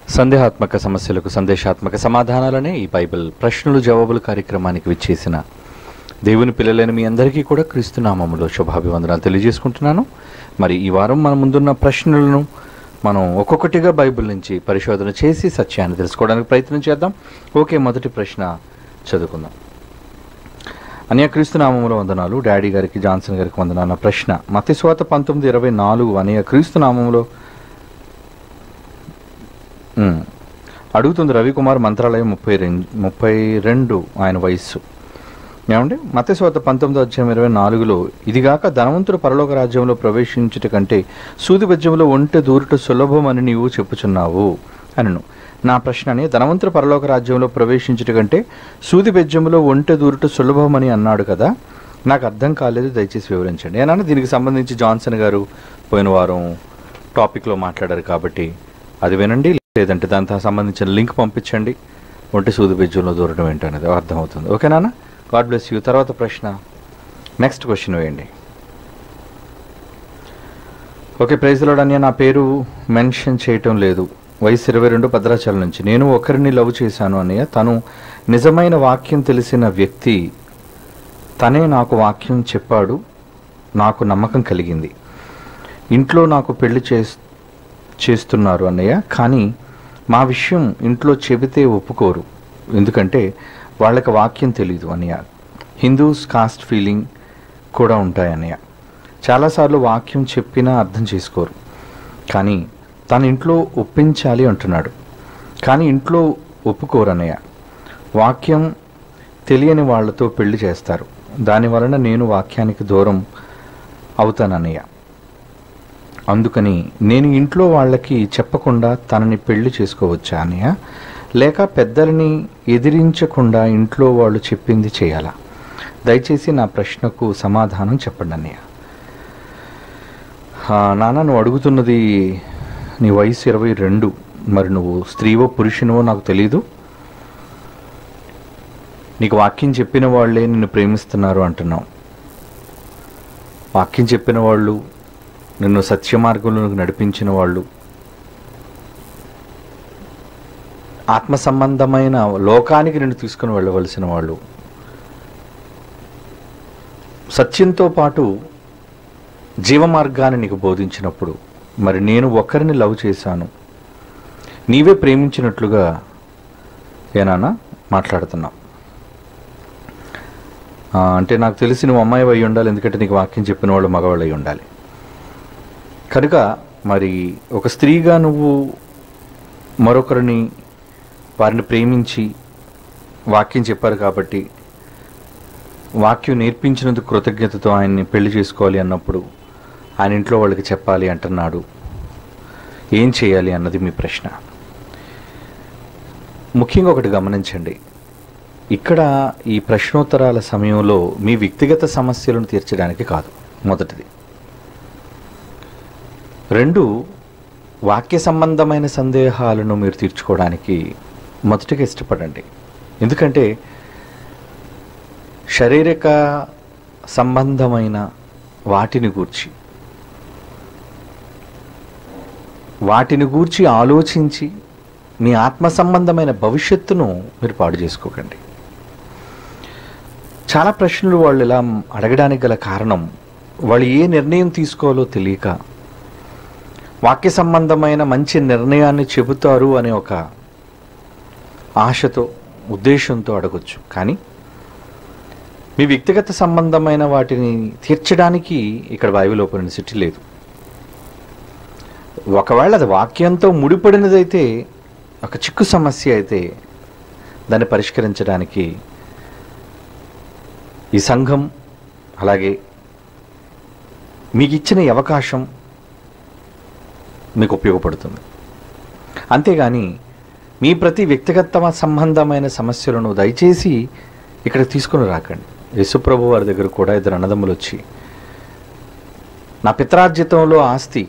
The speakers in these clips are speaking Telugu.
సందేహాత్మక సమస్యలకు సందేశాత్మక సమాధానాలనే ఈ బైబిల్ ప్రశ్నలు జవాబులు కార్యక్రమానికి విచ్చేసిన దేవుని పిల్లలైన మీ అందరికీ కూడా క్రీస్తునామములో శుభాభివందనాలు తెలియజేసుకుంటున్నాను మరి ఈ వారం మన ముందున్న ప్రశ్నలను మనం ఒక్కొక్కటిగా బైబిల్ నుంచి పరిశోధన చేసి సత్యాన్ని తెలుసుకోవడానికి ప్రయత్నం చేద్దాం ఓకే మొదటి ప్రశ్న చదువుకుందాం అన్యక్రీస్తు నామములో వందనాలు డాడీ గారికి జాన్సన్ గారికి వందనాలు నా ప్రశ్న మతిస్వాత పంతొమ్మిది ఇరవై నాలుగు అనయ క్రీస్తు నామములో ఉమ్. అడుగుతుంది రవికుమార్ మంత్రాలయం ముప్పై రెండు ముప్పై రెండు ఆయన వయస్సు ఏమండి మతస్వాత పంతొమ్మిదో అధ్యాయం ఇరవై నాలుగులో ఇదిగాక ధనవంతుడు పరలోక రాజ్యంలో ప్రవేశించుట కంటే సూది బజ్యంలో ఒంటె దూరుట సులభమని నీవు చెప్పుచున్నావు అనను నా ప్రశ్నని ధనవంతుడు పరలోక రాజ్యంలో ప్రవేశించుట కంటే సూది బెజ్యంలో ఒంటె దూరుట సులభమని అన్నాడు కదా నాకు అర్థం కాలేదు దయచేసి వివరించండి ఏమన్నా దీనికి సంబంధించి జాన్సన్ గారు పోయిన వారం టాపిక్లో మాట్లాడారు కాబట్టి అది వినండి లేదంటే దాంతో సంబంధించిన లింక్ పంపించండి ఒంటి సూది బెజ్జంలో దూరడం ఏంటనేది అర్థమవుతుంది ఓకేనా గాడ్ బ్లెస్ యూ తర్వాత ప్రశ్న నెక్స్ట్ క్వశ్చన్ వేయండి ఓకే ప్రైజ్లోడ్ అన్య నా పేరు మెన్షన్ చేయటం లేదు వయసు ఇరవై రెండు భద్రాచలం నుంచి నేను ఒకరిని లవ్ చేశాను అన్నయ్య తను నిజమైన వాక్యం తెలిసిన వ్యక్తి తనే నాకు వాక్యం చెప్పాడు నాకు నమ్మకం కలిగింది ఇంట్లో నాకు పెళ్లి చేస్ చేస్తున్నారు అన్నయ్య కానీ మా విషయం ఇంట్లో చెబితే ఒప్పుకోరు ఎందుకంటే వాళ్ళకి వాక్యం తెలీదు అన్నయ్య హిందూస్ కాస్ట్ ఫీలింగ్ కూడా ఉంటాయి అన్నయ్య చాలాసార్లు వాక్యం చెప్పినా అర్థం చేసుకోరు కానీ తన ఇంట్లో ఒప్పించాలి అంటున్నాడు కానీ ఇంట్లో ఒప్పుకోరు అన్నయ్య వాక్యం తెలియని వాళ్ళతో పెళ్లి చేస్తారు దాని వలన నేను వాక్యానికి దూరం అవుతానన్నయ్య అందుకని నేను ఇంట్లో వాళ్ళకి చెప్పకుండా తనని పెళ్లి చేసుకోవచ్చా అన్నయ్య లేక పెద్దలని ఎదిరించకుండా ఇంట్లో వాళ్ళు చెప్పింది చేయాలా దయచేసి నా ప్రశ్నకు సమాధానం చెప్పండి అన్నయ్య ఆ, నాన్న నువ్వు అడుగుతున్నది నీ వయసు ఇరవై రెండు మరి నువ్వు స్త్రీవో పురుషునివో నాకు తెలీదు నీకు వాక్యం చెప్పిన వాళ్ళే నిన్ను ప్రేమిస్తున్నారు అంటున్నావు వాక్యం చెప్పిన వాళ్ళు నిన్ను సత్య మార్గంలోకి నడిపించిన వాళ్ళు ఆత్మ సంబంధమైన లోకానికి నిన్ను తీసుకుని వెళ్ళవలసిన వాళ్ళు సత్యంతో పాటు జీవ మార్గాన్ని నీకు బోధించినప్పుడు మరి నేను ఒకరిని లవ్ చేశాను నీవే ప్రేమించినట్లుగా ఏనానా మాట్లాడుతున్నావు ఆ, అంటే నాకు తెలిసి నువ్వు అమ్మాయి అయి ఉండాలి ఎందుకంటే నీకు వాక్యం చెప్పిన వాళ్ళు మగవాళ్ళు అయి ఉండాలి కనుక మరి ఒక స్త్రీగా నువ్వు మరొకరిని వారిని ప్రేమించి వాక్యం చెప్పారు కాబట్టి వాక్యం నేర్పించినందుకు కృతజ్ఞతతో ఆయన్ని పెళ్లి చేసుకోవాలి అన్నప్పుడు ఆయన ఇంట్లో వాళ్ళకి చెప్పాలి అంటున్నాడు ఏం చేయాలి అన్నది మీ ప్రశ్న ముఖ్యంగా ఒకటి గమనించండి ఇక్కడ ఈ ప్రశ్నోత్తరాల సమయంలో మీ వ్యక్తిగత సమస్యలను తీర్చడానికి కాదు మొదటిది రెండు వాక్య సంబంధమైన సందేహాలను మీరు తీర్చుకోవడానికి మొదటిగా ఇష్టపడండి ఎందుకంటే శారీరక సంబంధమైన వాటిని గూర్చి వాటిని గూర్చి ఆలోచించి మీ ఆత్మ సంబంధమైన భవిష్యత్తును మీరు పాడు చేసుకోకండి చాలా ప్రశ్నలు వాళ్ళు ఇలా అడగడానికి గల కారణం వాళ్ళు ఏ నిర్ణయం తీసుకోవాలో తెలియక వాక్య సంబంధమైన మంచి నిర్ణయాన్ని చెబుతారు అనే ఒక ఆశతో ఉద్దేశంతో అడగొచ్చు కానీ మీ వ్యక్తిగత సంబంధమైన వాటిని తీర్చడానికి ఇక్కడ బైబిల్ ఓపెన్ యూనివర్సిటీ లేదు ఒకవేళ అది వాక్యంతో ముడిపడినదైతే ఒక చిక్కు సమస్య అయితే దాన్ని పరిష్కరించడానికి ఈ సంఘం అలాగే మీకు ఇచ్చిన ఈ అవకాశం మీకు ఉపయోగపడుతుంది అంతేగాని మీ ప్రతి వ్యక్తిగత సంబంధమైన సమస్యలను దయచేసి ఇక్కడ తీసుకుని రాకండి యేసుప్రభు వారి దగ్గర కూడా ఇద్దరు అన్నదమ్ములు వచ్చి నా పిత్రార్జితంలో ఆస్తి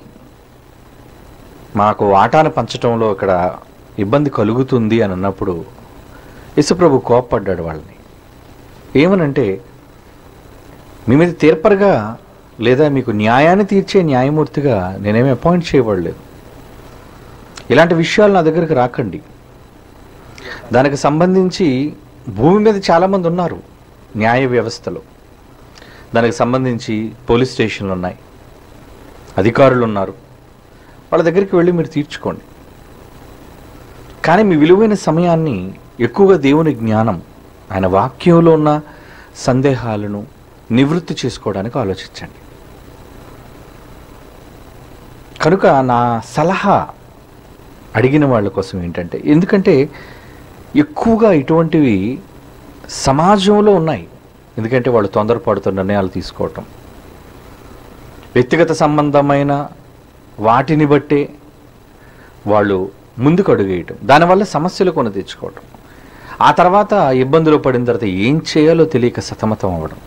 మాకు వాటాను పంచటంలో ఇక్కడ ఇబ్బంది కలుగుతుంది అని అన్నప్పుడు యేసుప్రభు కోప్పడ్డాడు వాళ్ళని ఏమనంటే మీ మీద తీర్పరగా లేదా మీకు న్యాయాన్ని తీర్చే న్యాయమూర్తిగా నేనేమి అపాయింట్ చేయబడలేదు ఇలాంటి విషయాలు నా దగ్గరికి రాకండి దానికి సంబంధించి భూమి మీద చాలామంది ఉన్నారు న్యాయ వ్యవస్థలో దానికి సంబంధించి పోలీస్ స్టేషన్లు ఉన్నాయి అధికారులు ఉన్నారు వాళ్ళ దగ్గరికి వెళ్ళి మీరు తీర్చుకోండి కానీ మీ విలువైన సమయాన్ని ఎక్కువగా దేవుని జ్ఞానం ఆయన వాక్యంలో ఉన్న సందేహాలను నివృత్తి చేసుకోవడానికి ఆలోచించండి కనుక నా సలహా అడిగిన వాళ్ళ కోసం ఏంటంటే ఎందుకంటే ఎక్కువగా ఇటువంటివి సమాజంలో ఉన్నాయి ఎందుకంటే వాళ్ళు తొందరపడుతూ నిర్ణయాలు తీసుకోవటం వ్యక్తిగత సంబంధమైన వాటిని బట్టే వాళ్ళు ముందుకు అడుగేయటం దానివల్ల సమస్యలు కొని తెచ్చుకోవటం ఆ తర్వాత ఇబ్బందులు పడిన తర్వాత ఏం చేయాలో తెలియక సతమతం అవ్వడం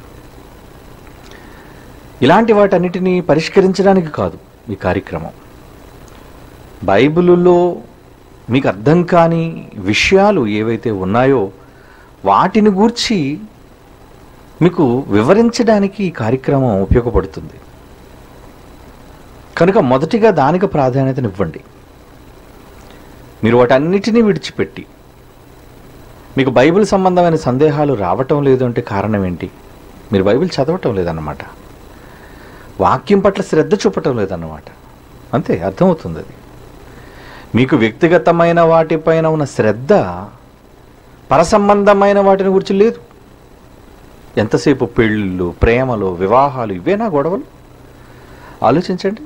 ఇలాంటి వాటన్నిటినీ పరిష్కరించడానికి కాదు ఈ కార్యక్రమం బైబిలులో మీకు అర్థం కాని విషయాలు ఏవైతే ఉన్నాయో వాటిని గూర్చి మీకు వివరించడానికి ఈ కార్యక్రమం ఉపయోగపడుతుంది కనుక మొదటిగా దానికి ప్రాధాన్యతనివ్వండి మీరు వాటన్నిటినీ విడిచిపెట్టి మీకు బైబిల్ సంబంధమైన సందేహాలు రావటం లేదు అంటే కారణం ఏంటి మీరు బైబిల్ చదవటం లేదన్నమాట వాక్యం పట్ల శ్రద్ధ చూపటం లేదన్నమాట అంతే అర్థమవుతుంది అది మీకు వ్యక్తిగతమైన వాటిపైన ఉన్న శ్రద్ధ పరసంబంధమైన వాటిని గురించి లేదు ఎంతసేపు పెళ్ళిళ్ళు ప్రేమలు వివాహాలు ఇవేనా గొడవలు ఆలోచించండి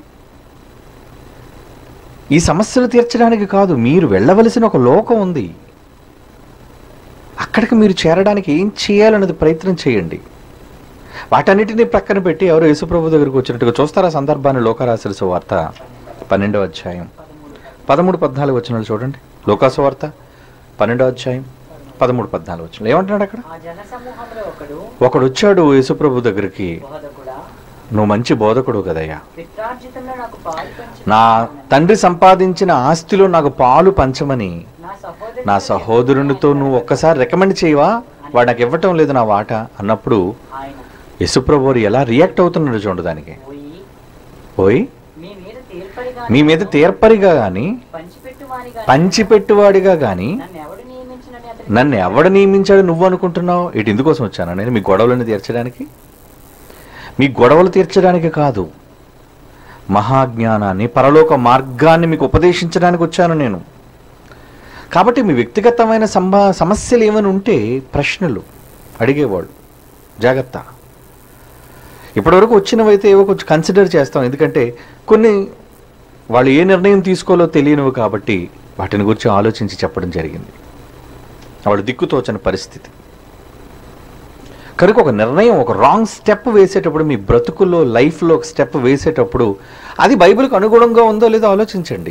ఈ సమస్యలు తీర్చడానికి కాదు మీరు వెళ్ళవలసిన ఒక లోకం ఉంది అక్కడికి మీరు చేరడానికి ఏం చేయాలన్నది ప్రయత్నం చేయండి వాటన్నిటినీ ప్రక్కన పెట్టి ఎవరో యేసుప్రభు దగ్గరికి వచ్చినట్టుగా చూస్తారా సందర్భాన్ని లోకరాశుల వార్త పన్నెండవ అధ్యాయం పదమూడు పద్నాలుగు వచ్చినాలు చూడండి లోకాసు వార్త పన్నెండవ అధ్యాయం పదమూడు పద్నాలుగు వచ్చిన ఏమంటున్నాడు అక్కడ ఆ జన సమూహంలో ఒకడు ఒకడు వచ్చాడు యేసుప్రభు దగ్గరికి బోధకుడా నువ్వు మంచి బోధకుడు కదయ్యా పిత్రార్జితంలో నాకు పాలు పంచు నా తండ్రి సంపాదించిన ఆస్తిలో నాకు పాలు పంచమని నా సహోదరు నా సహోదరునితో నువ్వు ఒక్కసారి రికమెండ్ చేయవా వాడు నాకు ఇవ్వటం లేదు నా వాట అన్నప్పుడు ఆయన యశుప్రభు వారు ఎలా రియాక్ట్ అవుతున్నాడు చూడు దానికి పోయి ఓయ్ మీ మీద తీర్పరిగా మీ మీద తీర్పరిగా గాని పంచిపెట్టువానిగా పంచిపెట్టువాడిగా గాని నన్ను ఎవడు నియమించినని అతనికి నన్ను ఎవడు నియమించాడు నువ్వు అనుకుంటున్నావు ఇటు ఎందుకోసం వచ్చాను నేను మీ గొడవలను తీర్చడానికి మీ గొడవలు తీర్చడానికి కాదు మహాజ్ఞానాన్ని పరలోక మార్గాన్ని మీకు ఉపదేశించడానికి వచ్చాను నేను కాబట్టి మీ వ్యక్తిగతమైన సంభా సమస్యలు ఏమైనా ఉంటే ప్రశ్నలు అడిగేవాళ్ళు జాగ్రత్త ఇప్పటివరకు వచ్చినవైతే ఏవో కొంచెం కన్సిడర్ చేస్తాం ఎందుకంటే కొన్ని వాళ్ళు ఏ నిర్ణయం తీసుకోవాలో తెలియనివి కాబట్టి వాటిని గురించి ఆలోచించి చెప్పడం జరిగింది వాళ్ళు దిక్కుతోచని పరిస్థితి కనుక ఒక నిర్ణయం ఒక రాంగ్ స్టెప్ వేసేటప్పుడు మీ బ్రతుకుల్లో లైఫ్లో ఒక స్టెప్ వేసేటప్పుడు అది బైబిల్కి అనుగుణంగా ఉందో లేదో ఆలోచించండి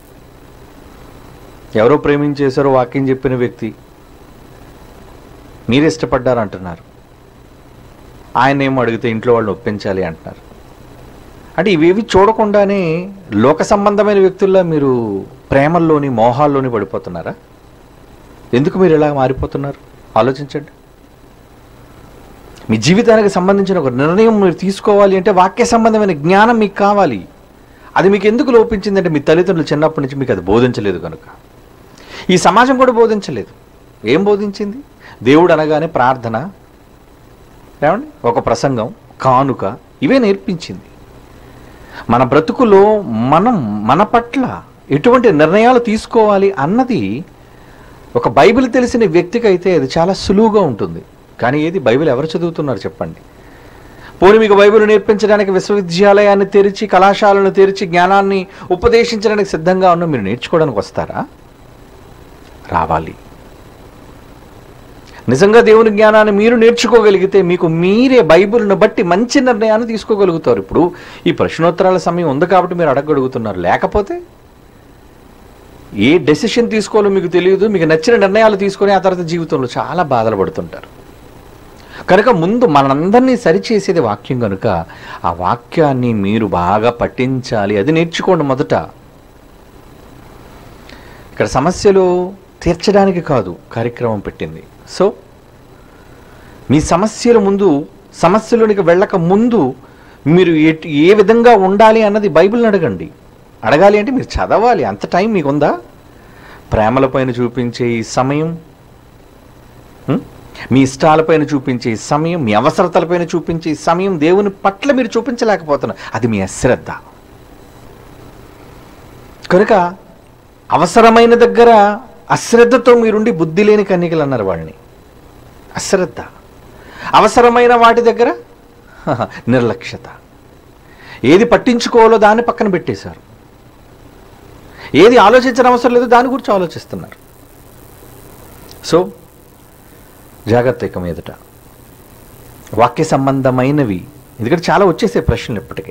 ఎవరో ప్రేమించేశారో వాక్యం చెప్పిన వ్యక్తి మీరు ఇష్టపడ్డారు అంటున్నారు ఆయన ఏమో అడిగితే ఇంట్లో వాళ్ళని ఒప్పించాలి అంటున్నారు అంటే ఇవేవి చూడకుండానే లోక సంబంధమైన వ్యక్తుల్లో మీరు ప్రేమల్లోని మోహాల్లోని పడిపోతున్నారా ఎందుకు మీరు ఇలా మారిపోతున్నారు ఆలోచించండి మీ జీవితానికి సంబంధించిన ఒక నిర్ణయం మీరు తీసుకోవాలి అంటే వాక్య సంబంధమైన జ్ఞానం మీకు కావాలి అది మీకు ఎందుకు లోపించిందంటే మీ తల్లిదండ్రులు చిన్నప్పటి నుంచి మీకు అది బోధించలేదు కనుక ఈ సమాజం కూడా బోధించలేదు ఏం బోధించింది దేవుడు అనగానే ప్రార్థన ఏమండి ఒక ప్రసంగం కానుక ఇవే నేర్పించింది మన బ్రతుకులో మనం మన పట్ల ఎటువంటి నిర్ణయాలు తీసుకోవాలి అన్నది ఒక బైబిల్ తెలిసిన వ్యక్తికి అయితే అది చాలా సులువుగా ఉంటుంది కానీ ఏది బైబిల్ ఎవరు చదువుతున్నారు చెప్పండి పోనీ మీకు బైబిల్ నేర్పించడానికి విశ్వవిద్యాలయాన్ని తెరిచి కళాశాలను తెరిచి జ్ఞానాన్ని ఉపదేశించడానికి సిద్ధంగా ఉన్న మీరు నేర్చుకోవడానికి వస్తారా రావాలి నిజంగా దేవుని జ్ఞానాన్ని మీరు నేర్చుకోగలిగితే మీకు మీరే బైబిల్ను బట్టి మంచి నిర్ణయాన్ని తీసుకోగలుగుతారు ఇప్పుడు ఈ ప్రశ్నోత్తరాల సమయం ఉంది కాబట్టి మీరు అడగగలుగుతున్నారు లేకపోతే ఏ డెసిషన్ తీసుకోవాలో మీకు తెలియదు మీకు నచ్చిన నిర్ణయాలు తీసుకొని ఆ తర్వాత జీవితంలో చాలా బాధలు పడుతుంటారు కనుక ముందు మనందరినీ సరిచేసేది వాక్యం కనుక ఆ వాక్యాన్ని మీరు బాగా పట్టించాలి అది నేర్చుకోండి మొదట ఇక్కడ సమస్యలు తీర్చడానికి కాదు కార్యక్రమం పెట్టింది సో మీ సమస్యల ముందు సమస్యలోనికి వెళ్ళక ముందు మీరు ఎట్- ఏ విధంగా ఉండాలి అన్నది బైబిల్ని అడగండి అడగాలి అంటే మీరు చదవాలి అంత టైం మీకు ఉందా ప్రేమలపైన చూపించే ఈ సమయం హ్మ్? మీ ఇష్టాలపైన చూపించే ఈ సమయం మీ అవసరతలపైన చూపించే ఈ సమయం దేవుని పట్ల మీరు చూపించలేకపోతున్నారు అది మీ అశ్రద్ధ కనుక అవసరమైన దగ్గర అశ్రద్ధతో మీరుండి బుద్ధి లేని కన్నికలు అన్నారు వాళ్ళని అశ్రద్ధ అవసరమైన వాటి దగ్గర హహ, నిర్లక్ష్యత ఏది పట్టించుకోవాలో దాన్ని పక్కన పెట్టేశారు ఏది ఆలోచించడం అవసరం లేదు దాని గురించి ఆలోచిస్తున్నారు సో జాగ్రత్త ఇక మీదట వాక్య సంబంధమైనవి ఎందుకంటే చాలా వచ్చేసే ప్రశ్నలు ఇప్పటికే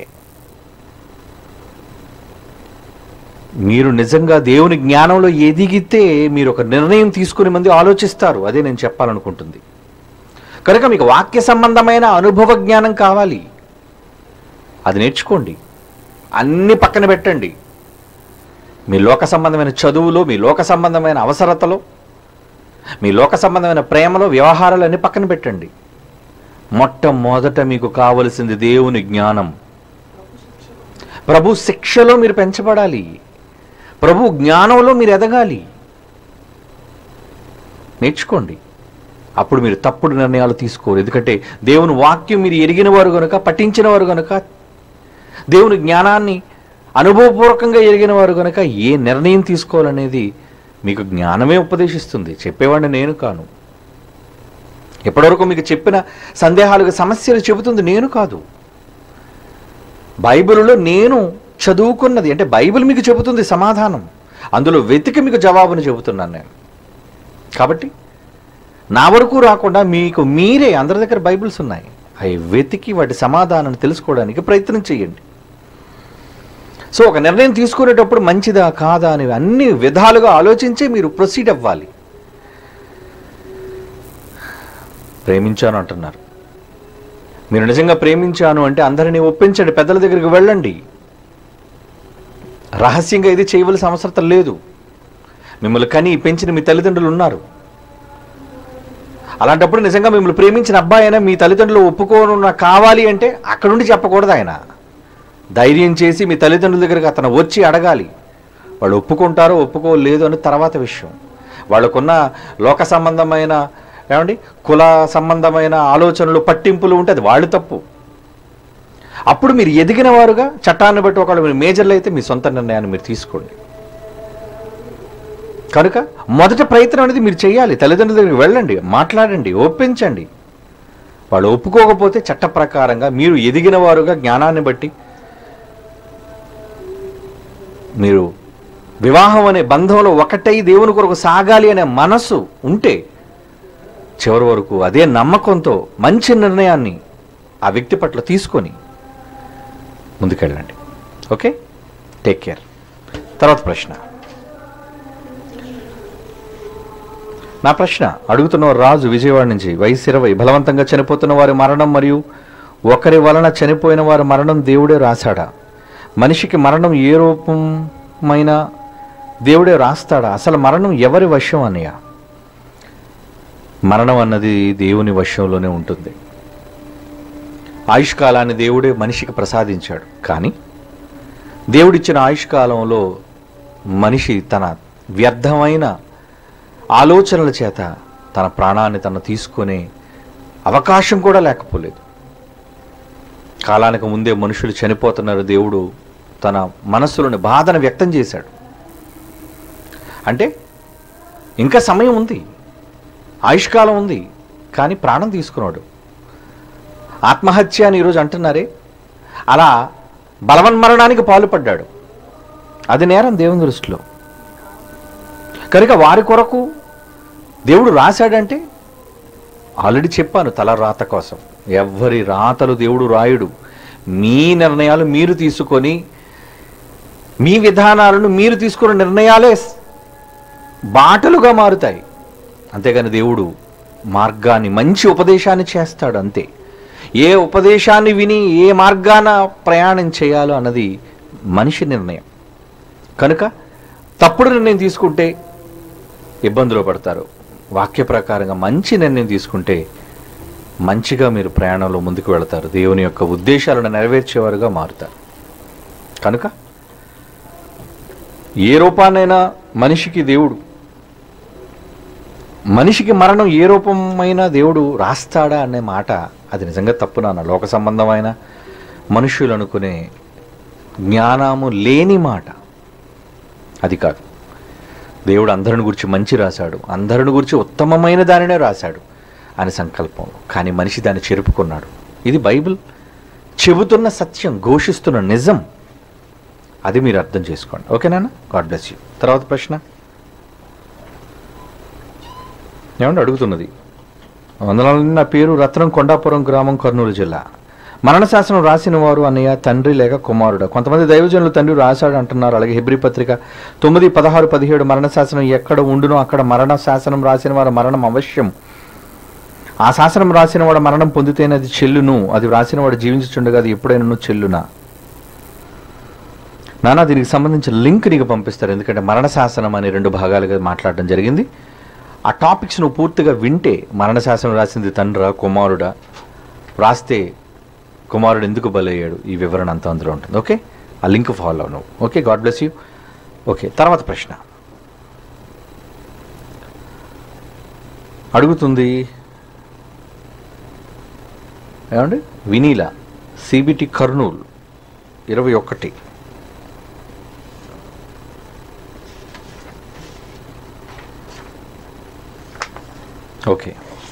మీరు నిజంగా దేవుని జ్ఞానంలో ఎదిగితే మీరు ఒక నిర్ణయం తీసుకునే మంది ఆలోచిస్తారు అదే నేను చెప్పాలనుకుంటుంది కనుక మీకు వాక్య సంబంధమైన అనుభవ జ్ఞానం కావాలి అది నేర్చుకోండి అన్ని పక్కన పెట్టండి మీ లోక సంబంధమైన చదువులో మీ లోక సంబంధమైన అవసరతలో మీ లోక సంబంధమైన ప్రేమలో వ్యవహారాలు అన్ని పక్కన పెట్టండి మొట్టమొదట మీకు కావలసింది దేవుని జ్ఞానం ప్రభు శిక్షలో మీరు పెంచబడాలి ప్రభు జ్ఞానంలో మీరు ఎదగాలి నేర్చుకోండి అప్పుడు మీరు తప్పుడు నిర్ణయాలు తీసుకోరు ఎందుకంటే దేవుని వాక్యం మీరు ఎరిగిన వారు కనుక పఠించిన వారు కనుక దేవుని జ్ఞానాన్ని అనుభవపూర్వకంగా ఎరిగిన వారు కనుక ఏ నిర్ణయం తీసుకోవాలనేది మీకు జ్ఞానమే ఉపదేశిస్తుంది చెప్పేవాడిని నేను కాను ఎప్పటివరకు మీకు చెప్పిన సందేహాలకు సమస్యలు చెబుతుంది నేను కాదు బైబిల్లో నేను చదువుకున్నది అంటే బైబిల్ మీకు చెబుతుంది సమాధానం అందులో వెతికి మీకు జవాబును చెబుతున్నాను నేను కాబట్టి నా వరకు రాకుండా మీకు మీరే అందరి దగ్గర బైబిల్స్ ఉన్నాయి అవి వెతికి వాటి సమాధానాన్ని తెలుసుకోవడానికి ప్రయత్నం చేయండి సో ఒక నిర్ణయం తీసుకునేటప్పుడు మంచిదా కాదా అని అన్ని విధాలుగా ఆలోచించే మీరు ప్రొసీడ్ అవ్వాలి ప్రేమించాను అంటున్నారు మీరు నిజంగా ప్రేమించాను అంటే అందరినీ ఒప్పించండి పెద్దల దగ్గరికి వెళ్ళండి రహస్యంగా ఇది చేయవలసిన అవసరం లేదు మిమ్మల్ని కని పెంచిన మీ తల్లిదండ్రులు ఉన్నారు అలాంటప్పుడు నిజంగా మిమ్మల్ని ప్రేమించిన అబ్బాయి అయినా మీ తల్లిదండ్రులు ఒప్పుకోను కావాలి అంటే అక్కడుండి చెప్పకూడదు ఆయన ధైర్యం చేసి మీ తల్లిదండ్రుల దగ్గరికి అతను వచ్చి అడగాలి వాళ్ళు ఒప్పుకుంటారో ఒప్పుకోలేదు అని తర్వాత విషయం వాళ్ళకున్న లోక సంబంధమైన ఏమండి కుల సంబంధమైన ఆలోచనలు పట్టింపులు ఉంటే అది వాళ్ళు తప్పు అప్పుడు మీరు ఎదిగిన వారుగా చట్టాన్ని బట్టి ఒకవేళ మీరు మేజర్లు అయితే మీ సొంత నిర్ణయాన్ని మీరు తీసుకోండి కనుక మొదట ప్రయత్నం అనేది మీరు చేయాలి తల్లిదండ్రుల దగ్గరికి వెళ్ళండి మాట్లాడండి ఒప్పించండి వాళ్ళు ఒప్పుకోకపోతే చట్ట ప్రకారంగా మీరు ఎదిగిన వారుగా జ్ఞానాన్ని బట్టి మీరు వివాహం అనే బంధంలో ఒకటై దేవుని కొరకు సాగాలి అనే మనస్సు ఉంటే చివరి వరకు అదే నమ్మకంతో మంచి నిర్ణయాన్ని ఆ వ్యక్తి పట్ల తీసుకొని ముందుకెళ్ళండి ఓకే టేక్ కేర్ తర్వాత ప్రశ్న నా ప్రశ్న అడుగుతున్న రాజు విజయవాడ నుంచి వయసు ఇరవై బలవంతంగా చనిపోతున్న వారి మరణం మరియు ఒకరి వలన చనిపోయిన వారి మరణం దేవుడే రాశాడా మనిషికి మరణం ఏ రూపమైన దేవుడే రాస్తాడా అసలు మరణం ఎవరి వశం అన్నయ్య మరణం అన్నది దేవుని వశంలోనే ఉంటుంది ఆయుష్కాలాన్ని దేవుడే మనిషికి ప్రసాదించాడు కానీ దేవుడిచ్చిన ఆయుష్కాలంలో మనిషి తన వ్యర్థమైన ఆలోచనల చేత తన ప్రాణాన్ని తను తీసుకునే అవకాశం కూడా లేకపోలేదు కాలానికి ముందే మనుషులు చనిపోతున్నారు దేవుడు తన మనస్సులోని బాధను వ్యక్తం చేశాడు అంటే ఇంకా సమయం ఉంది ఆయుష్కాలం ఉంది కానీ ప్రాణం తీసుకున్నాడు ఆత్మహత్య అని ఈరోజు అంటున్నారే అలా బలవన్మరణానికి పాల్పడ్డాడు అది నేరం దేవుని దృష్టిలో కనుక వారి కొరకు దేవుడు రాశాడంటే ఆల్రెడీ చెప్పాను తల రాత కోసం ఎవ్వరి రాతలు దేవుడు రాయుడు మీ నిర్ణయాలు మీరు తీసుకొని మీ విధానాలను మీరు తీసుకున్న నిర్ణయాలే స్- బాటలుగా మారుతాయి అంతేగాని దేవుడు మార్గాన్ని మంచి ఉపదేశాన్ని చేస్తాడు అంతే ఏ ఉపదేశాన్ని విని ఏ మార్గాన ప్రయాణం చేయాలో అన్నది మనిషి నిర్ణయం కనుక తప్పుడు నిర్ణయం తీసుకుంటే ఇబ్బందులు పడతారు వాక్య ప్రకారంగా మంచి నిర్ణయం తీసుకుంటే మంచిగా మీరు ప్రయాణంలో ముందుకు వెళతారు దేవుని యొక్క ఉద్దేశాలను నెరవేర్చేవారుగా మారుతారు కనుక ఏ రూపాన్నైనా మనిషికి దేవుడు మనిషికి మరణం ఏ రూపమైన దేవుడు రాస్తాడా అనే మాట అది నిజంగా తప్పు నాన్న లోక సంబంధమైన మనుషులు అనుకునే జ్ఞానము లేని మాట అది కాదు దేవుడు అందరిని గురించి మంచి రాశాడు అందరిని గురించి ఉత్తమమైన దానినే రాశాడు అని సంకల్పం కానీ మనిషి దాన్ని చెరుపుకున్నాడు ఇది బైబిల్ చెబుతున్న సత్యం ఘోషిస్తున్న నిజం అది మీరు అర్థం చేసుకోండి ఓకేనా గాడ్ బ్లెస్ యూ తర్వాత ప్రశ్న ఏమంటే అడుగుతున్నది వందనాలు నా పేరు రత్నం కొండాపురం గ్రామం కర్నూలు జిల్లా మరణ శాసనం రాసిన వారు అన్నయ్య తండ్రి లేక కుమారుడు కొంతమంది దైవజనులు తండ్రి రాశాడు అంటున్నారు అలాగే హెబ్రి పత్రిక తొమ్మిది పదహారు పదిహేడు మరణ శాసనం ఎక్కడ ఉండునో అక్కడ మరణ శాసనం రాసిన వారు మరణం అవశ్యం ఆ శాసనం రాసిన వాడు మరణం పొందితేనే అది చెల్లును అది రాసిన వాడు జీవించుచుండగా అది ఎప్పుడైనా చెల్లునా నానా దీనికి సంబంధించిన లింక్ నీకు పంపిస్తారు ఎందుకంటే మరణ శాసనం అనే రెండు భాగాలుగా మాట్లాడడం జరిగింది ఆ టాపిక్స్ నువ్వు పూర్తిగా వింటే మరణ శాసనం రాసింది తండ్రా కుమారుడా రాస్తే కుమారుడు ఎందుకు బలయ్యాడు ఈ వివరణ అంతా అందులో ఉంటుంది ఓకే ఆ లింక్ ఫాలో నువ్వు okay god bless you okay తర్వాత ప్రశ్న అడుగుతుంది ఏమండి వినీల సిబిటి కర్నూల్ ఇరవై ఒకటి ఓకే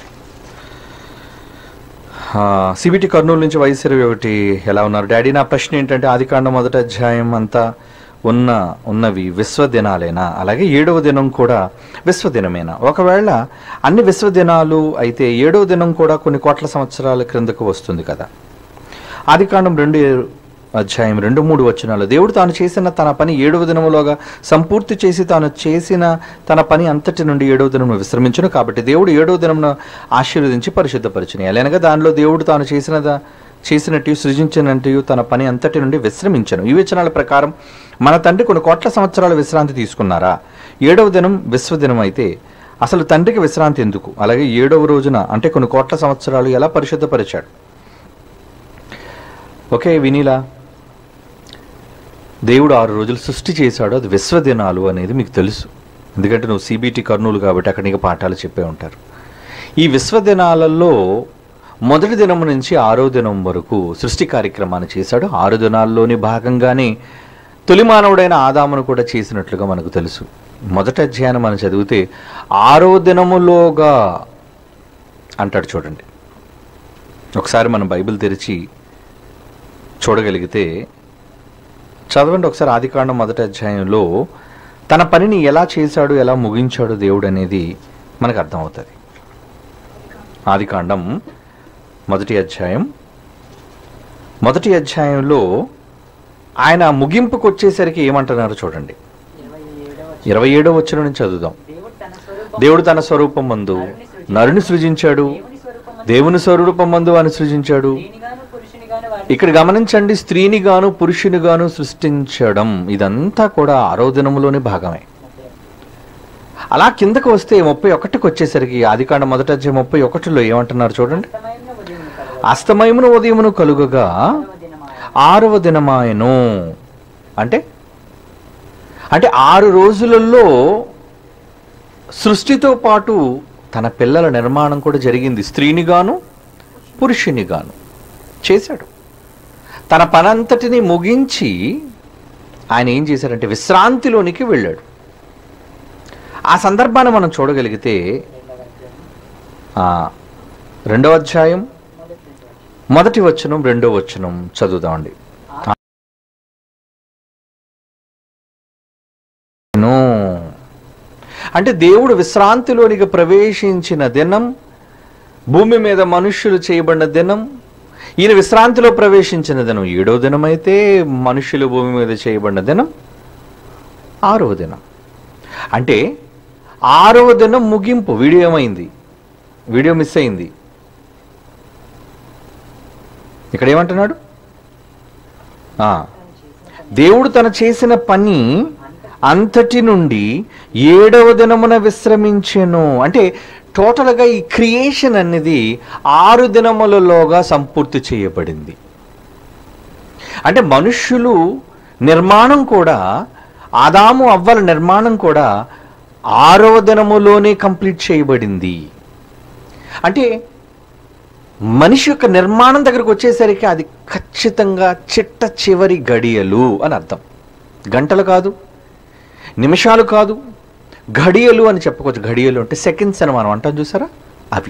సిబిటి కర్నూలు నుంచి వయసు ఇరవై ఒకటి ఎలా ఉన్నారు డాడీ నా ప్రశ్న ఏంటంటే ఆదికాండం మొదటి అధ్యాయం అంతా ఉన్న ఉన్నవి విశ్వదినాలేనా అలాగే ఏడవ దినం కూడా విశ్వదినమేనా ఒకవేళ అన్ని విశ్వదినాలు అయితే ఏడవ దినం కూడా కొన్ని కోట్ల సంవత్సరాల క్రిందకు వస్తుంది కదా ఆదికాండం రెండు అధ్యాయం రెండు మూడు వచనాలు దేవుడు తాను చేసిన తన పని ఏడవ దినములోగా సంపూర్తి చేసి తాను చేసిన తన పని అంతటి నుండి ఏడవ దినమును విశ్రమించును కాబట్టి దేవుడు ఏడవ దినమును ఆశీర్వదించి పరిశుద్ధపరిచిన ఎలానగా దానిలో దేవుడు తాను చేసిన చేసినట్టు సృజించినట్టు తన పని అంతటి నుండి విశ్రమించను ఈ వచనాల ప్రకారం మన తండ్రి కొన్ని కోట్ల సంవత్సరాల విశ్రాంతి తీసుకున్నారా ఏడవ దినం విశ్వదినం అయితే అసలు తండ్రికి విశ్రాంతి ఎందుకు అలాగే ఏడవ రోజున అంటే కొన్ని కోట్ల సంవత్సరాలు ఎలా పరిశుద్ధపరిచాడు ఓకే వినీలా దేవుడు ఆరు రోజులు సృష్టి చేశాడు అది విశ్వదినాలు అనేది మీకు తెలుసు ఎందుకంటే నువ్వు సిబిటి కర్నూలు కాబట్టి అక్కడ నీకు పాఠాలు చెప్పే ఉంటారు ఈ విశ్వదినాలలో మొదటి దినం నుంచి ఆరో దినం వరకు సృష్టి కార్యక్రమాన్ని చేశాడు ఆరు దినాల్లోని భాగంగానే తొలి మానవుడైన ఆదామును కూడా చేసినట్లుగా మనకు తెలుసు మొదటి అధ్యాయాన్ని మనం చదివితే ఆరో దినములోగా అంటాడు చూడండి ఒకసారి మనం బైబిల్ తెరిచి చూడగలిగితే చదవండి ఒకసారి ఆదికాండం మొదటి అధ్యాయంలో తన పనిని ఎలా చేశాడు ఎలా ముగించాడు దేవుడు అనేది మనకు అర్థమవుతుంది ఆదికాండం మొదటి అధ్యాయం మొదటి అధ్యాయంలో ఆయన ముగింపుకు వచ్చేసరికి ఏమంటున్నారు చూడండి ఇరవై ఏడవ ఇరవై ఏడో వచ్చిన నుంచి చదువుదాం దేవుడు తన స్వరూపం దేవుడు తన స్వరూపం మందు నరుని సృజించాడు దేవుని స్వరూపం దేవుని స్వరూపం మందు అని సృజించాడు స్త్రీనిగాను పురుషునిగాను వారిని ఇక్కడ గమనించండి స్త్రీని గాను పురుషుని గాను సృష్టించడం ఇదంతా కూడా ఆరో దినములోని భాగమే అలా కిందకు వస్తే ముప్పై ఒకటికి వచ్చేసరికి ఆదికాండ మొదట అధ్యాయం ముప్పై ఒకటిలో ఏమంటున్నారు చూడండి అస్తమయమున ఉదయం కలుగు అస్తమయమును ఉదయమును కలుగగా ఆరవ దినమాయ ఆరవ దినమాయను అంటే అంటే ఆరు రోజులలో సృష్టితో పాటు తన పిల్లల నిర్మాణం కూడా జరిగింది స్త్రీని గాను పురుషుని గాను చేశాడు తన పనంతటిని ముగించి ఆయన ఏం చేశారంటే విశ్రాంతిలోనికి వెళ్ళాడు ఆ సందర్భాన్ని మనం చూడగలిగితే ఆ, రెండవ అధ్యాయం మొదటి వచనం రెండో వచనం చదువుదామండి నో. అంటే దేవుడు విశ్రాంతిలోనికి ప్రవేశించిన దినం భూమి మీద మనుష్యులు చేయబడిన దినం ఈయన విశ్రాంతిలో ప్రవేశించిన దినం ఏడో దినం అయితే మనుష్యులు భూమి మీద చేయబడిన దినం ఆరవ దినం అంటే ఆరవ దినం ముగింపు వీడియో ఏమైంది వీడియో మిస్ అయింది ఇక్కడ ఏమంటున్నాడు ఆ, దేవుడు తన చేసిన పని అంతటి నుండి ఏడవ దినమున విశ్రమించెను అంటే టోటల్గా ఈ క్రియేషన్ అనేది ఆరు దినములలోగా సంపూర్తి చేయబడింది అంటే మనుష్యులు నిర్మాణం కూడా ఆదాము అవ్వల నిర్మాణం కూడా ఆరవ దినములోనే కంప్లీట్ చేయబడింది అంటే మనిషి యొక్క నిర్మాణం దగ్గరకు వచ్చేసరికి అది ఖచ్చితంగా చిట్ట చివరి గడియలు అని అర్థం గంటలు కాదు నిమిషాలు కాదు ఘడియలు అని చెప్పుకోవచ్చు ఘడియలు అంటే సెకండ్స్ అని మనం అంటాం చూసారా అవి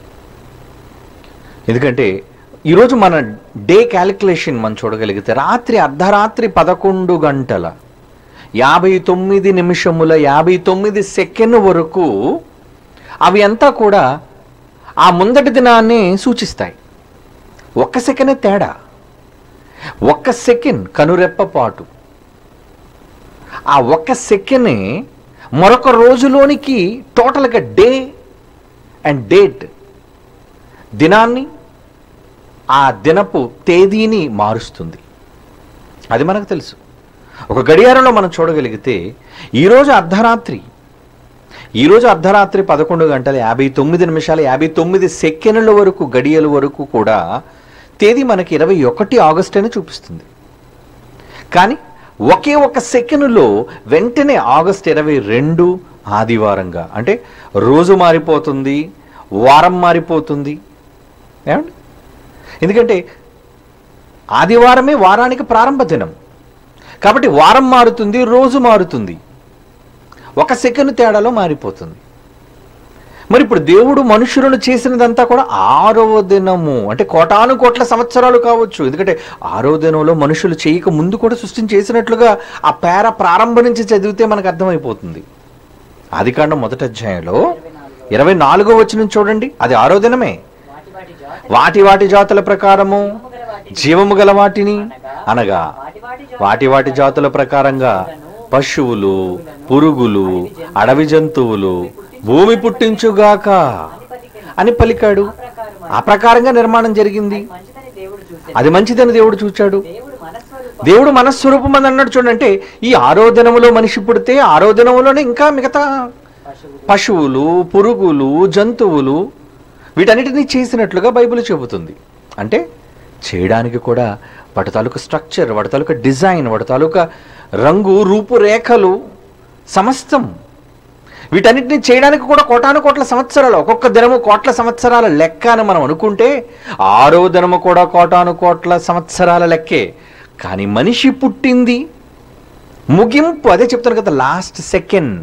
ఎందుకంటే ఈరోజు మన డే క్యాలిక్యులేషన్ మనం చూడగలిగితే రాత్రి అర్ధరాత్రి పదకొండు గంటల యాభై తొమ్మిది నిమిషముల యాభై తొమ్మిది సెకండ్ వరకు అవి అంతా కూడా ఆ ముందటి దినాన్ని సూచిస్తాయి ఒక్క సెకండ్ తేడా ఒక్క సెకండ్ కనురెప్ప పాటు ఆ ఒక్క సెకండ్ని మరొక రోజులోనికి టోటల్గా డే అండ్ డేట్ దినాన్ని ఆ దినపు తేదీని మారుస్తుంది అది మనకు తెలుసు ఒక గడియారంలో మనం చూడగలిగితే ఈరోజు అర్ధరాత్రి ఈరోజు అర్ధరాత్రి పదకొండు గంటల యాభై తొమ్మిది నిమిషాల యాభై తొమ్మిది సెకండ్ల వరకు గడియల వరకు కూడా తేదీ మనకి ఇరవై ఒకటి ఆగస్ట్ అని చూపిస్తుంది కానీ ఒకే ఒక సెకండ్లో వెంటనే ఆగస్ట్ ఇరవై రెండు ఆదివారంగా అంటే రోజు మారిపోతుంది వారం మారిపోతుంది ఏమండి ఎందుకంటే ఆదివారమే వారానికి ప్రారంభ దినం కాబట్టి వారం మారుతుంది రోజు మారుతుంది ఒక సెకండ్ తేడాలో మారిపోతుంది మరి ఇప్పుడు దేవుడు మనుషులను చేసినదంతా కూడా ఆరవ దినము అంటే కోటాను కోట్ల సంవత్సరాలు కావచ్చు ఎందుకంటే ఆరవ దినంలో మనుషులు చేయక ముందు కూడా సృష్టిని చేసినట్లుగా ఆ పేర ప్రారంభం నుంచి చదివితే మనకు అర్థమైపోతుంది ఆదికాండం మొదటి అధ్యాయంలో ఇరవై నాలుగో వచ్చిన చూడండి అది ఆరో దినమే వాటి వాటి జాతి వాటి వాటి జాతుల ప్రకారము జీవము గల వాటిని జీవము గల వాటిని అనగా వాటి వాటి వాటి వాటి జాతుల ప్రకారంగా పశువులు పురుగులు అడవి జంతువులు భూమి పుట్టించుగాక పలికెను. అని పలికాడు ఆ ప్రకారం ఆ ప్రకారంగా నిర్మాణం జరిగింది మంచిదని దేవుడు చూశాడు అది మంచిదని దేవుడు చూచాడు దేవుడు మనస్వరూపం దేవుడు మనస్వరూపం అని అన్నాడు చూడంటే ఈ ఆరో దినములో మనిషి పుడితే ఆరో దినములోనే ఇంకా మిగతా పశువులు పశువులు పురుగులు జంతువులు వీటన్నిటినీ చేసినట్లుగా బైబిల్ చెబుతుంది అంటే చేయడానికి కూడా వాటి తాలూకా స్ట్రక్చర్ వాటి తాలూకా డిజైన్ వాటి తాలూకా రంగు రూపురేఖలు సమస్తం వీటన్నిటిని చేయడానికి కూడా కోటాను కోట్ల సంవత్సరాలు ఒక్కొక్క దినము కోట్ల సంవత్సరాల లెక్క అని మనం అనుకుంటే ఆరో దినము కూడా కోటాను కోట్ల సంవత్సరాల లెక్కే కానీ మనిషి పుట్టింది ముగింపు అదే చెప్తాను కదా లాస్ట్ సెకండ్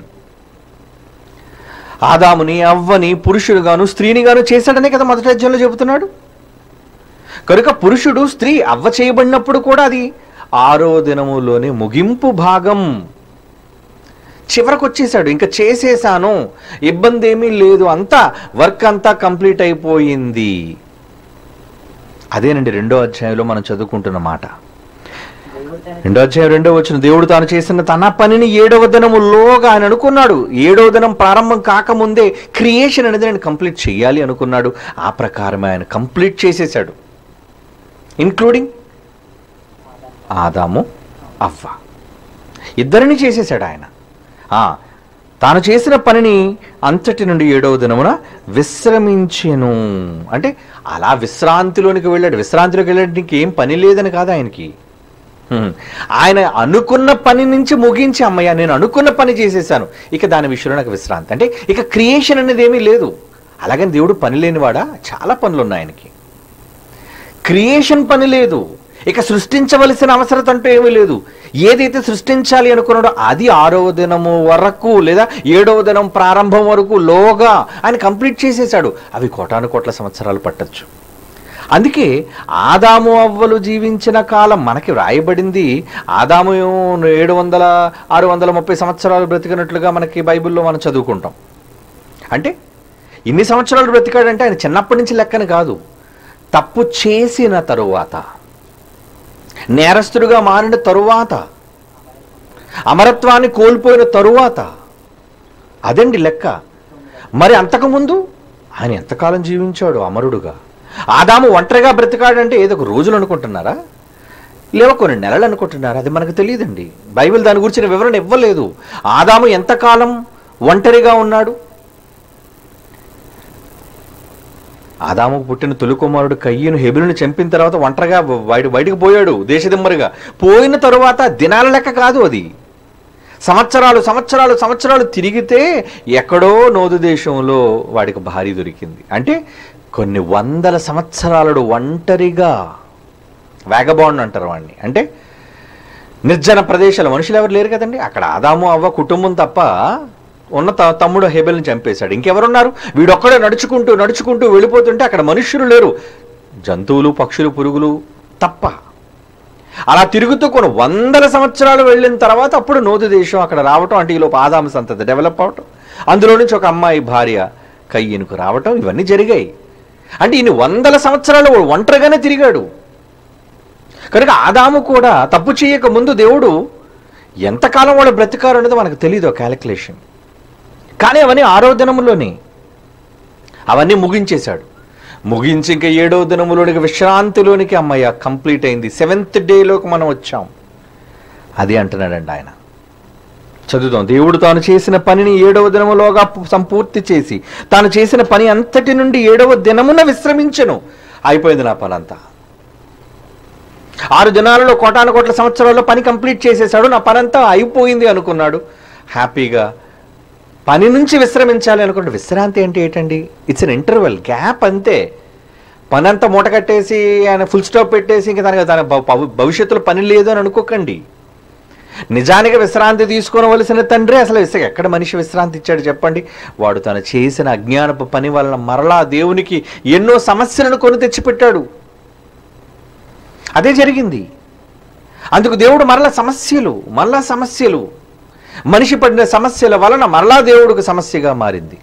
ఆదాముని అవ్వని పురుషుడుగాను స్త్రీనిగాను చేశాడనే కదా మొదటి అధ్యాయంలో చెబుతున్నాడు కనుక పురుషుడు స్త్రీ అవ్వ చేయబడినప్పుడు కూడా అది ఆరో దినములోనే ముగింపు భాగం చివరకు వచ్చేసాడు ఇంకా చేసేసాను ఇబ్బంది ఏమీ లేదు అంతా వర్క్ అంతా కంప్లీట్ అయిపోయింది అదేనండి రెండో అధ్యాయంలో మనం చదువుకుంటున్న మాట దేవుడు తన రెండో అధ్యాయం రెండో వచ్చిన దేవుడు తాను చేసిన తన పనిని ఏడవ దినములోగా ఆయన అనుకున్నాడు ఏడవ దినం ప్రారంభం కాకముందే క్రియేషన్ అనేది నేను కంప్లీట్ చేయాలి అనుకున్నాడు ఆ ప్రకారం ఆయన కంప్లీట్ చేసేసాడు ఇన్క్లూడింగ్ ఆదాము అవ్వ ఇద్దరిని చేసేసాడు ఆయన ఆ, తాను చేసిన పనిని అంతటి నుండి ఏడవ దినమున విశ్రమించెను అంటే అలా విశ్రాంతిలోనికి వెళ్ళాడు విశ్రాంతిలోకి వెళ్ళడానికి ఏం పని లేదని కాదు ఆయనకి హ్మ్. ఆయన అనుకున్న పని నుంచి ముగించి అమ్మయ్య నేను అనుకున్న పని చేసేసాను ఇక దాని విషయంలో నాకు విశ్రాంతి అంటే ఇక క్రియేషన్ అనేది ఏమీ లేదు అలాగని దేవుడు పని లేనివాడా చాలా పనులు ఉన్నాయి ఆయనకి క్రియేషన్ పని లేదు ఇక సృష్టించవలసిన అవసరత అంటూ ఏమీ లేదు ఏదైతే సృష్టించాలి అనుకున్నాడో అది ఆరవ దినము వరకు లేదా ఏడవ దినం ప్రారంభం వరకు లోగా ఆయన కంప్లీట్ చేసేసాడు అవి కోటాను కోట్ల సంవత్సరాలు పట్టచ్చు అందుకే ఆదాము అవ్వలు జీవించిన కాలం మనకి వ్రాయబడింది ఆదాము ఏడు వందల ఆరు వందల ముప్పై సంవత్సరాలు బ్రతికినట్లుగా మనకి బైబిల్లో మనం చదువుకుంటాం అంటే ఇన్ని సంవత్సరాలు బ్రతికాడంటే ఆయన చిన్నప్పటి నుంచి లెక్కన కాదు తప్పు చేసిన తరువాత నేరస్తుడిగా మారిన తరువాత అమరత్వాన్ని కోల్పోయిన తరువాత అదండి లెక్క మరి అంతకుముందు ఆయన ఎంతకాలం జీవించాడు అమరుడుగా ఆదాము ఒంటరిగా బ్రతికాడంటే ఏదో ఒక రోజులు అనుకుంటున్నారా లేవ కొన్ని నెలలు అనుకుంటున్నారా అది మనకు తెలియదండి బైబిల్ దాని గురించిన వివరణ ఇవ్వలేదు ఆదాము ఎంతకాలం ఒంటరిగా ఉన్నాడు ఆదాముకు పుట్టిన తొలి కుమారుడు కయ్యను హెబిలుని చంపిన తర్వాత ఒంటరిగా బయట బయటకు పోయాడు దేశదిమ్మరిగా పోయిన తరువాత దినాల లెక్క కాదు అది సంవత్సరాలు సంవత్సరాలు సంవత్సరాలు తిరిగితే ఎక్కడో నోదు దేశంలో వాడికి భార్య దొరికింది అంటే కొన్ని వందల సంవత్సరాలు ఒంటరిగా వేగబాండ్ అంటారు వాడిని అంటే నిర్జన ప్రదేశాలు మనుషులు ఎవరు లేరు కదండి అక్కడ ఆదాము అవ్వ కుటుంబం తప్ప ఉన్న త- తమ్ముడు హేబెల్ని చంపేశాడు ఇంకెవరున్నారు వీడొక్కడే నడుచుకుంటూ నడుచుకుంటూ వెళ్ళిపోతుంటే అక్కడ మనుష్యులు లేరు జంతువులు పక్షులు పురుగులు తప్ప అలా తిరుగుతూ కొన్ని వందల సంవత్సరాలు వెళ్ళిన తర్వాత అప్పుడు నోదు దేశం అక్కడ రావటం అంటే ఈలోపు ఆదాము సంతతి డెవలప్ అవటం అందులో నుంచి ఒక అమ్మాయి భార్య కయ్యనుకు రావటం ఇవన్నీ జరిగాయి అంటే ఇన్ని వందల సంవత్సరాలు వాడు ఒంటరిగానే తిరిగాడు కనుక ఆదాము కూడా తప్పు చేయక ముందు దేవుడు ఎంతకాలం వాడు బ్రతికారు అనేది మనకు తెలియదు క్యాలిక్యులేషన్ కానీ అవన్నీ ఆరో దినములోనే అవన్నీ ముగించేశాడు ముగించి ఇంకా ఏడో దినములోనికి విశ్రాంతిలోనికి అమ్మయ్య కంప్లీట్ అయింది సెవెంత్ డేలోకి మనం వచ్చాం అది అంటున్నాడండి ఆయన చదువుదాం దేవుడు తాను చేసిన పనిని ఏడవ దినములోగా పు- సంపూర్తి చేసి తాను చేసిన పని అంతటి నుండి ఏడవ దినమున విశ్రమించను అయిపోయింది నా పని అంతా ఆరు దినాలలో కోటాను కోట్ల సంవత్సరాల్లో పని కంప్లీట్ చేసేసాడు నా పని అంతా అయిపోయింది అనుకున్నాడు హ్యాపీగా పని నుంచి విశ్రమించాలి అనుకుంటే విశ్రాంతి అంటే ఏంటండి ఇట్స్ అన్ ఇంటర్వెల్ గ్యాప్ అంతే పని అంతా మూట కట్టేసి ఆయన ఫుల్ స్టాప్ పెట్టేసి ఇంకా దానికి దాని భవ- భవ- భవిష్యత్తులో పని లేదు అని అనుకోకండి నిజానికి విశ్రాంతి తీసుకోవలసిన తండ్రి అసలు విశ్ర ఎక్కడ మనిషి విశ్రాంతి ఇచ్చాడు చెప్పండి వాడు తను చేసిన అజ్ఞానపు పని వలన మరలా దేవునికి ఎన్నో సమస్యలను కొని తెచ్చిపెట్టాడు అదే జరిగింది అందుకు దేవుడు మరలా సమస్యలు మరలా సమస్యలు మనిషి పడిన సమస్యల వలన మరలా దేవుడికి సమస్యగా మారింది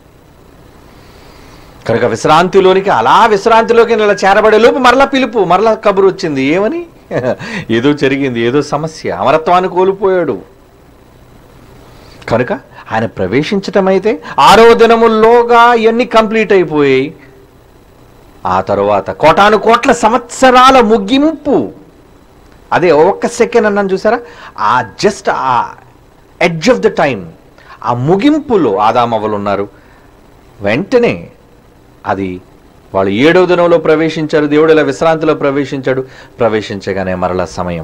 కనుక విశ్రాంతిలోనికి అలా విశ్రాంతిలోకి ఇలా చేరబడే లోపు మరలా పిలుపు మరలా కబురు వచ్చింది ఏమని ఏదో జరిగింది ఏదో సమస్య అమరత్వాన్ని కోల్పోయాడు కనుక ఆయన ప్రవేశించటం అయితే ఆరో దినముల్లోగా ఇవన్నీ కంప్లీట్ అయిపోయాయి ఆ తరువాత కోటాను కోట్ల సంవత్సరాల ముగింపు అదే ఒక్క సెకండ్ అన్నాను చూసారా ఆ జస్ట్ ఆ ఎడ్జ్ ఆఫ్ ద టైం ఆ ముగింపులో ఆదామవ్వలు ఉన్నారు వెంటనే అది వాళ్ళు ఏడవ దినంలో ప్రవేశించారు దేవుడు ఇలా విశ్రాంతిలో ప్రవేశించాడు ప్రవేశించగానే మరల సమయం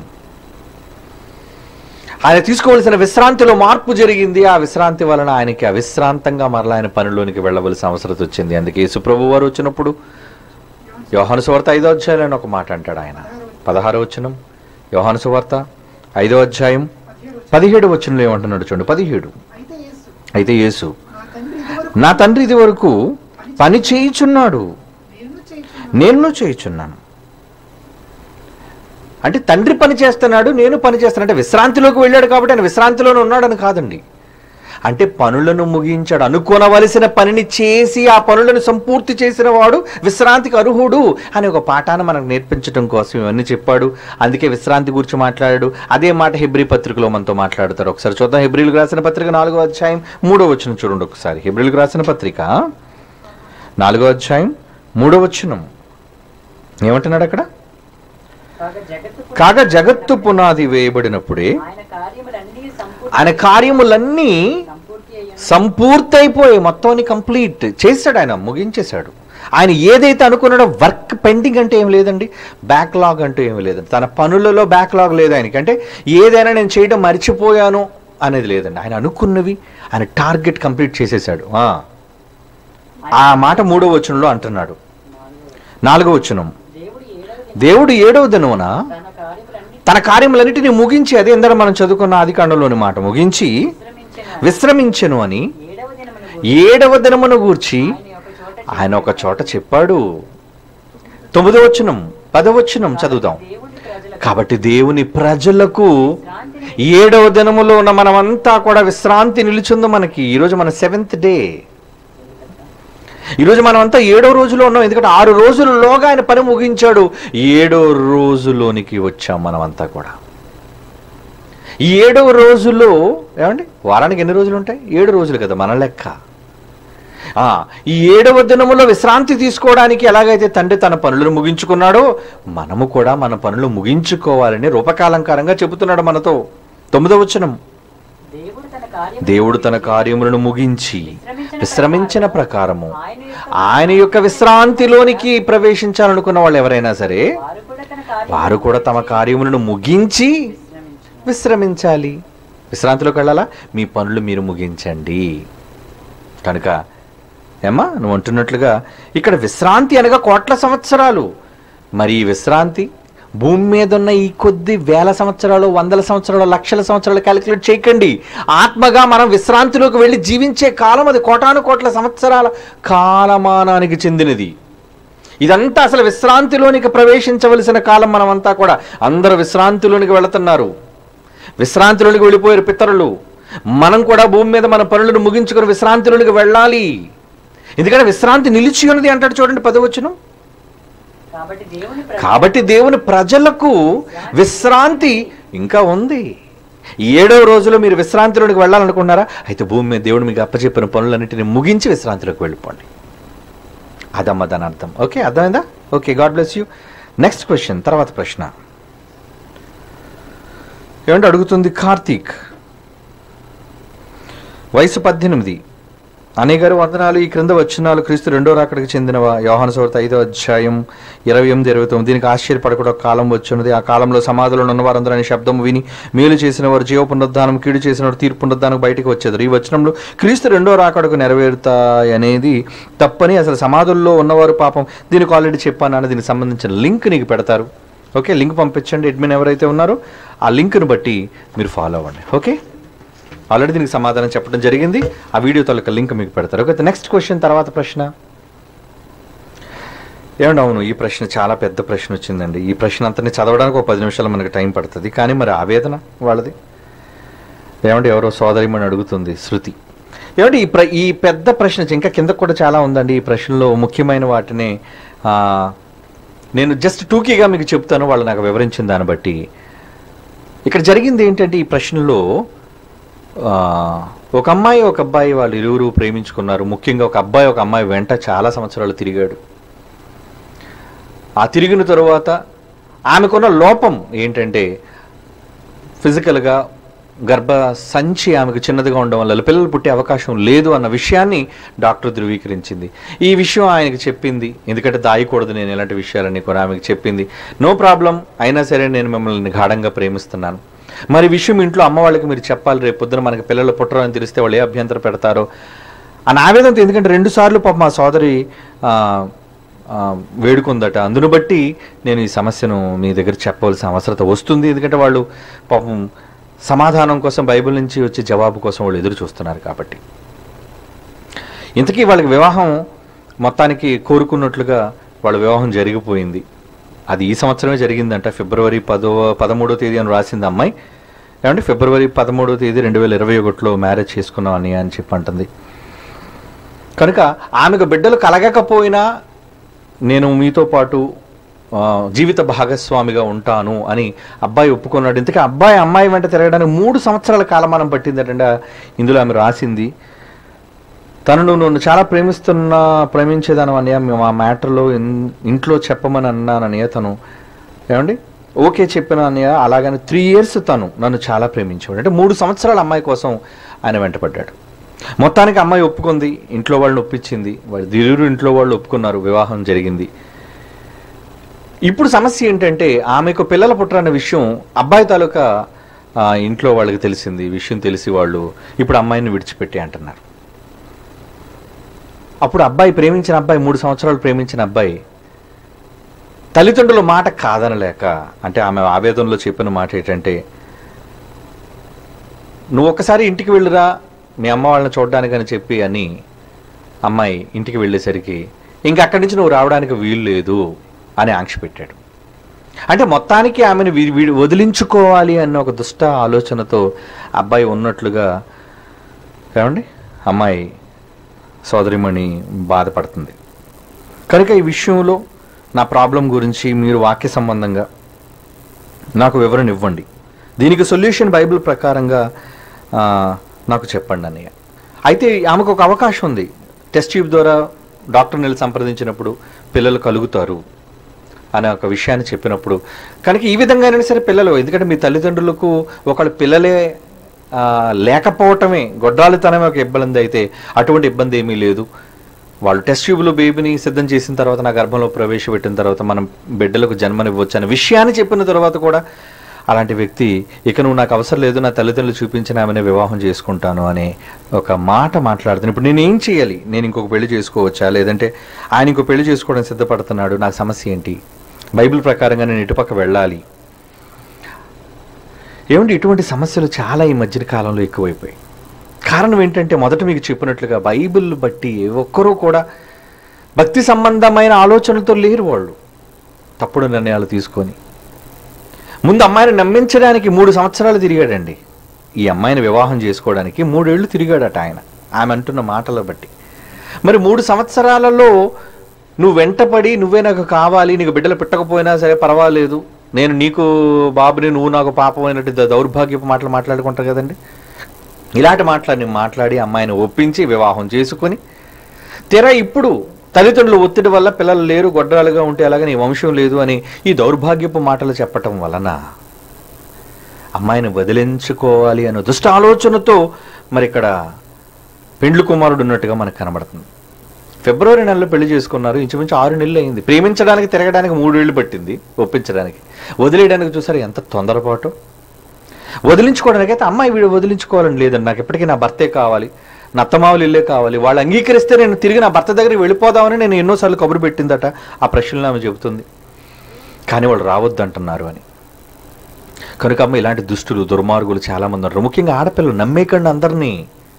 ఆయన తీసుకోవలసిన విశ్రాంతిలో మార్పు జరిగింది ఆ విశ్రాంతి వలన ఆయనకి అవిశ్రాంతంగా మరలా ఆయన పనిలోనికి వెళ్ళవలసిన అవసరం వచ్చింది అందుకే యేసుప్రభు వారు వచ్చినప్పుడు యోహాను సువార్త ఐదో అధ్యాయంలో అని ఒక మాట అంటాడు ఆయన పదహారో వచనం యోహాను సువార్త ఐదో అధ్యాయం పదిహేడు వచనంలో ఏమంటున్నాడు చూడండి పదిహేడు అయితే యేసు అయితే యేసు నా తండ్రి నా తండ్రి ఇదివరకు ఇది వరకు పని చేయుచున్నాడు నేను చేయించు నేను చేయుచున్నాను అంటే తండ్రి పని చేస్తున్నాడు నేను పని చేస్తాను అంటే విశ్రాంతిలోకి వెళ్ళాడు కాబట్టి ఆయన విశ్రాంతిలోనే ఉన్నాడని కాదండి అంటే పనులను ముగించాడు అనుకోనవలసిన పనిని చేసి ఆ పనులను సంపూర్తి చేసిన వాడు విశ్రాంతికి అర్హుడు అని ఒక పాఠాన్ని మనకు నేర్పించడం కోసం ఇవన్నీ చెప్పాడు అందుకే విశ్రాంతి గురించి మాట్లాడాడు అదే మాట హెబ్రి పత్రికలో మనతో మాట్లాడతారు ఒకసారి చూద్దాం హెబ్రిల్కి రాసిన పత్రిక నాలుగో అధ్యాయం మూడో వచ్చిన చూడండి ఒకసారి హెబ్రిల్కి రాసిన పత్రిక నాలుగో అధ్యాయం మూడో వచనం ఏమంటున్నాడు అక్కడ కాగా జగత్తు పునాది కాగా జగత్తు పునాది వేయబడినప్పుడే ఆయన కార్యములన్నీ సంపూర్తి ఆయన కార్యములన్నీ సంపూర్తి అయ్యాను సంపూర్తయిపోయి మొత్తాన్ని కంప్లీట్ చేశాడు ఆయన ముగించేశాడు ఆయన ఏదైతే అనుకున్నాడో వర్క్ పెండింగ్ అంటే ఏం లేదండి బ్యాక్లాగ్ అంటూ ఏమి లేదండి తన పనులలో బ్యాక్లాగ్ లేదు ఆయనకి అంటే ఏదైనా నేను చేయడం మర్చిపోయాను అనేది లేదండి ఆయన అనుకున్నవి ఆయన టార్గెట్ కంప్లీట్ చేసేసాడు ఆ. ఆ మాట మూడో వచనంలో అంటున్నాడు నాలుగో వచనం దేవుడు ఏడవ దినం దేవుడు ఏడవ దినమున తన కార్యములన్నీ తన కార్యములన్నిటిని ముగించి అదే ఎందరో మనం చదువుకున్న ఆదికాండంలోని మాట ముగించి విశ్రమించిన విశ్రమించెను అని ఏడవ దినమున ఏడవ దినమును గూర్చి ఆయన ఒక చోట ఆయన ఒక చోట చెప్పాడు తొమ్మిదో వచనం పదవచనం చదువుదాం దేవుని ప్రజలకు కాబట్టి దేవుని ప్రజలకు విశ్రాంతిని ఏడవ దినములో ఉన్న మనమంతా కూడా విశ్రాంతి నిలుచుంది మనకి ఈరోజు మన సెవెంత్ డే ఈరోజు మనమంతా ఏడో రోజులో ఉన్నాం ఎందుకంటే ఆరు రోజులలోగా ఆయన పని ముగించాడు ఏడో రోజులోనికి వచ్చాం మనమంతా కూడా ఈ ఏడవ రోజుల్లో ఏమండి వారానికి ఎన్ని రోజులు ఉంటాయి ఏడు రోజులు కదా మన లెక్క ఆ, ఈ ఏడవ దినములో విశ్రాంతి తీసుకోవడానికి ఎలాగైతే తండ్రి తన పనులను ముగించుకున్నాడో మనము కూడా మన పనులు ముగించుకోవాలని రూపకాలంకారంగా చెబుతున్నాడు మనతో తొమ్మిదవ వచనం దేవుడు తన కార్యము దేవుడు తన కార్యములను ముగించి విశ్రమించిన ప్రకారము ఆయన యొక్క ఆయన యొక్క విశ్రాంతిలోనికి ప్రవేశించాలనుకున్న వాళ్ళు ఎవరైనా సరే వారు కూడా తన కార్యము వారు కూడా తమ కార్యములను ముగించి విశ్రమించును. విశ్రమించాలి విశ్రాంతిలోకి వెళ్ళాలా మీ పనులు మీరు ముగించండి కనుక ఏమ్మా నువ్వు అంటున్నట్లుగా ఇక్కడ విశ్రాంతి అనగా కోట్ల సంవత్సరాలు మరి ఈ విశ్రాంతి భూమి మీద ఉన్న ఈ కొద్ది వేల సంవత్సరాలు వందల సంవత్సరాలు లక్షల సంవత్సరాలు క్యాలిక్యులేట్ చేయకండి ఆత్మగా మనం విశ్రాంతిలోకి వెళ్ళి జీవించే కాలం అది కోటాను కోట్ల సంవత్సరాల కాలమానానికి చెందినది ఇదంతా అసలు విశ్రాంతిలోనికి ప్రవేశించవలసిన కాలం మనమంతా కూడా అందరూ విశ్రాంతిలోనికి వెళుతున్నారు విశ్రాంతిలోనికి వెళ్ళిపోయారు పితరులు మనం కూడా భూమి మీద మన పనులను ముగించుకొని విశ్రాంతిలోనికి వెళ్ళాలి ఎందుకంటే విశ్రాంతి నిలిచి ఉన్నది అంటాడు చూడండి పదవచ్చును కాబట్టి దేవుని ప్ర- కాబట్టి దేవుని ప్రజలకు విశ్రాంతి ఇంకా ఉంది ఈ ఏడవ రోజులో మీరు విశ్రాంతిలోనికి వెళ్ళాలనుకున్నారా అయితే భూమి మీద దేవుడు మీకు అప్పచెప్పిన పనులన్నింటినీ ముగించి విశ్రాంతిలోకి వెళ్ళిపోండి అదమ్మ దాని అర్థం ఓకే అర్థమైందా okay god bless you next question తర్వాత ప్రశ్న ఏమంటే అడుగుతుంది కార్తీక్ వయసు పద్దెనిమిది అన్నయ్య గారు వందనాలు ఈ క్రింద వచ్చినాలు క్రీస్తు రెండో రాకడికి చెందినవా యోహాను సువార్త ఐదో అధ్యాయం ఇరవై ఎనిమిది ఇరవై తొమ్మిది దీనికి ఆశ్చర్యపడకుండా ఒక కాలం వచ్చినది ఆ కాలంలో సమాధులు ఉన్న వారందరూ అనే శబ్దం విని మేలు చేసిన వారు జీవ పునరుద్ధానం కీడు చేసిన వారు తీర్పు పునరుద్ధానం బయటకు వచ్చేది ఈ వచనంలో క్రీస్తు రెండో రాకడకు నెరవేరుతాయి అనేది తప్పని అసలు సమాధుల్లో ఉన్నవారు పాపం దీనికి ఆల్రెడీ చెప్పాను అని దీనికి సంబంధించిన లింక్ నీకు పెడతారు ఓకే లింక్ పంపించండి అడ్మిన్ ఎవరైతే ఉన్నారో ఆ లింక్ను బట్టి మీరు ఫాలో అవ్వండి ఓకే ఆల్రెడీ దీనికి సమాధానం చెప్పడం జరిగింది ఆ వీడియో తాలూకా లింక్ మీకు పెడతారు ఓకే నెక్స్ట్ క్వశ్చన్ తర్వాత ప్రశ్న ఏమండి అవును ఈ ప్రశ్న చాలా పెద్ద ప్రశ్న వచ్చిందండి ఈ ప్రశ్న అంతని చదవడానికి ఒక పది నిమిషాలు మనకి టైం పడుతుంది కానీ మరి ఆవేదన వాళ్ళది ఏమంటే ఎవరో సోదరిమని అడుగుతుంది శృతి ఏమంటే ఈ ప్ర ఈ పెద్ద ప్రశ్న ఇంకా కింద కూడా చాలా ఉందండి ఈ ప్రశ్నలో ముఖ్యమైన వాటిని ఆ, నేను జస్ట్ టూకీగా మీకు చెప్తాను వాళ్ళు నాకు వివరించిన దాన్ని బట్టి ఇక్కడ జరిగింది ఏంటంటే ఈ ప్రశ్నలో ఆ, ఒక అమ్మాయి ఒక అబ్బాయి వాళ్ళు ఇరువురు ప్రేమించుకున్నారు ముఖ్యంగా ఒక అబ్బాయి ఒక అమ్మాయి వెంట చాలా సంవత్సరాలు తిరిగాడు ఆ తిరిగిన తరువాత ఆమెకున్న లోపం ఏంటంటే ఫిజికల్గా గర్భ సంచి ఆమెకు చిన్నదిగా ఉండడం వల్ల పిల్లలు పుట్టే అవకాశం లేదు అన్న విషయాన్ని డాక్టర్ ధృవీకరించింది ఈ విషయం ఆయనకి చెప్పింది ఎందుకంటే దాయకూడదు నేను ఇలాంటి విషయాలన్నీ కూడా ఆమెకు చెప్పింది నో ప్రాబ్లం అయినా సరే నేను మిమ్మల్ని గాఢంగా ప్రేమిస్తున్నాను మరి ఈ విషయం ఇంట్లో అమ్మ వాళ్ళకి మీరు చెప్పాలి రేపు పొద్దున మనకి పిల్లలు పుట్టరని తెలిస్తే వాళ్ళు ఏ అభ్యంతరం పెడతారో అని ఆవేదనతో ఎందుకంటే రెండు సార్లు పాప మా సోదరి ఆ, ఆ, వేడుకుందట అందును బట్టి నేను ఈ సమస్యను మీ దగ్గర చెప్పవలసిన అవసరత వస్తుంది ఎందుకంటే వాళ్ళు పాపం సమాధానం కోసం బైబిల్ నుంచి వచ్చే జవాబు కోసం వాళ్ళు ఎదురు చూస్తున్నారు కాబట్టి ఇంతకీ వాళ్ళకి వివాహం మొత్తానికి కోరుకున్నట్లుగా వాళ్ళ వివాహం జరిగిపోయింది అది ఈ సంవత్సరమే జరిగిందంట ఫిబ్రవరి పదో పదమూడో తేదీ అని రాసింది అమ్మాయి ఏమంటే ఫిబ్రవరి పదమూడో తేదీ రెండు వేల ఇరవై ఒకటిలో మ్యారేజ్ చేసుకున్నాం అని అని చెప్పి అంటుంది కనుక ఆమెకు బిడ్డలు కలగకపోయినా నేను మీతో పాటు ఆ, జీవిత భాగస్వామిగా ఉంటాను అని అబ్బాయి ఒప్పుకున్నాడు ఇంతకీ అబ్బాయి అమ్మాయి వెంట తిరగడానికి మూడు సంవత్సరాల కాలమానం పట్టిందట ఇందులో ఆమె రాసింది తనను నన్ను చాలా ప్రేమిస్తున్నా ప్రేమించేదాను అన్నయ్య మేము ఆ మ్యాటర్లో ఇన్- ఇంట్లో చెప్పమని అన్నానన్నయ్య తను ఏమండి ఓకే చెప్పిన అన్నయ్య అలాగని త్రీ ఇయర్స్ తను నన్ను చాలా ప్రేమించేవాడు అంటే మూడు సంవత్సరాల అమ్మాయి కోసం ఆయన వెంటపడ్డాడు మొత్తానికి అమ్మాయి ఒప్పుకుంది ఇంట్లో వాళ్ళని ఒప్పించింది వారి దిరువురు ఇంట్లో వాళ్ళు ఒప్పుకున్నారు వివాహం జరిగింది ఇప్పుడు సమస్య ఏంటంటే ఆమెకు పిల్లల పుట్టరన్న విషయం అబ్బాయి తాలూకా ఆ, ఇంట్లో వాళ్ళకి తెలిసింది ఈ విషయం తెలిసి వాళ్ళు ఇప్పుడు అమ్మాయిని విడిచిపెట్టి అంటున్నారు అప్పుడు అబ్బాయి ప్రేమించిన అబ్బాయి మూడు సంవత్సరాలు ప్రేమించిన అబ్బాయి తల్లిదండ్రుల మాట కాదనలేక అంటే ఆమె ఆవేదనలో చెప్పిన మాట ఏంటంటే నువ్వు ఒక్కసారి ఇంటికి వెళ్ళురా మీ అమ్మ వాళ్ళని చూడడానికి అని చెప్పి అని అమ్మాయి ఇంటికి వెళ్ళేసరికి ఇంక అక్కడి నుంచి నువ్వు రావడానికి వీలు లేదు అని ఆంక్ష పెట్టాడు అంటే మొత్తానికి ఆమెను వీ- వీడి వదిలించుకోవాలి అన్న ఒక దుష్ట ఆలోచనతో అబ్బాయి ఉన్నట్లుగా ఏమండి అమ్మాయి సోదరిమణి బాధపడుతుంది కనుక ఈ విషయంలో నా ప్రాబ్లం గురించి మీరు వాక్య సంబంధంగా నాకు వివరణ ఇవ్వండి దీనికి సొల్యూషన్ బైబిల్ ప్రకారంగా ఆ, నాకు చెప్పండి అన్నయ్య అయితే ఆమెకు ఒక అవకాశం ఉంది టెస్ట్ ట్యూబ్ ద్వారా డాక్టర్ని వెళ్ళి సంప్రదించినప్పుడు పిల్లలు కలుగుతారు అనే ఒక విషయాన్ని చెప్పినప్పుడు కనుక ఈ విధంగానైనా సరే పిల్లలు ఎందుకంటే మీ తల్లిదండ్రులకు ఒకళ్ళ పిల్లలే ఆ, లేకపోవటమే గొడ్రాలితనమే ఒక ఇబ్బంది అయితే అటువంటి ఇబ్బంది ఏమీ లేదు వాళ్ళు టెస్ట్ ట్యూబ్లో బేబీని సిద్ధం చేసిన తర్వాత నా గర్భంలో ప్రవేశపెట్టిన తర్వాత మనం బిడ్డలకు జన్మనివ్వచ్చు అనే విషయాన్ని చెప్పిన తర్వాత కూడా అలాంటి వ్యక్తి ఇక నువ్వు నాకు అవసరం లేదు నా తల్లిదండ్రులు చూపించిన ఆమెనే వివాహం చేసుకుంటాను అనే ఒక మాట మాట్లాడుతాను ఇప్పుడు నేను ఏం చేయాలి నేను ఇంకొక పెళ్లి చేసుకోవచ్చా లేదంటే ఆయన ఇంకో పెళ్లి చేసుకోవడానికి సిద్ధపడుతున్నాడు నాకు సమస్య ఏంటి బైబిల్ ప్రకారంగా నేను ఇటుపక్క వెళ్ళాలి ఏమంటే ఇటువంటి సమస్యలు చాలా ఈ మధ్య కాలంలో ఎక్కువైపోయాయి కారణం ఏంటంటే మొదట మీకు చెప్పినట్లుగా బైబిల్ బట్టి ఏ ఒక్కరూ కూడా భక్తి సంబంధమైన ఆలోచనలతో లేరు వాళ్ళు తప్పుడు నిర్ణయాలు తీసుకొని ముందు అమ్మాయిని నమ్మించడానికి మూడు సంవత్సరాలు తిరిగాడండి ఈ అమ్మాయిని వివాహం చేసుకోవడానికి మూడేళ్లు తిరిగాడట ఆయన ఆమె అంటున్న మాటల బట్టి మరి మూడు సంవత్సరాలలో నువ్వు వెంటపడి నువ్వే నాకు కావాలి నీకు బిడ్డలు పెట్టకపోయినా సరే పర్వాలేదు నేను నీకు బాబుని నువ్వు నాకు పాపమైనట్టు ద- దౌర్భాగ్యపు మాటలు మాట్లాడుకుంటారు కదండి ఇలాంటి మాటలని మాట్లాడి అమ్మాయిని ఒప్పించి వివాహం చేసుకొని తెర ఇప్పుడు తల్లిదండ్రులు ఒత్తిడి వల్ల పిల్లలు లేరు గొడ్రాలుగా ఉంటే అలాగే నీ వంశం లేదు అని ఈ దౌర్భాగ్యపు మాటలు చెప్పటం వలన అమ్మాయిని వదిలించుకోవాలి అనే దుష్ట ఆలోచనతో మరి ఇక్కడ పెండ్లు కుమారుడు ఉన్నట్టుగా మనకు కనబడుతుంది ఫిబ్రవరి నెలలో పెళ్లి చేసుకున్నారు ఇంచుమించు ఆరు నెలలు అయింది ప్రేమించడానికి తిరగడానికి మూడేళ్లు పట్టింది ఒప్పించడానికి వదిలేయడానికి చూసారు ఎంత తొందరపాటు వదిలించుకోవడానికి అయితే అమ్మాయి వీడు వదిలించుకోవాలని లేదండి నాకు ఎప్పటికీ నా భర్తే కావాలి నా అత్తమావులు ఇల్లే కావాలి వాళ్ళు అంగీకరిస్తే నేను తిరిగి నా భర్త దగ్గరికి వెళ్ళిపోదామని నేను ఎన్నోసార్లు కబురు పెట్టిందట ఆ ప్రశ్నలు ఆమె చెబుతుంది కానీ వాళ్ళు రావద్దు అంటున్నారు అని కనుక అమ్మ ఇలాంటి దుష్టులు దుర్మార్గులు చాలామంది ఉన్నారు ముఖ్యంగా ఆడపిల్లలు నమ్మేకండి అందరినీ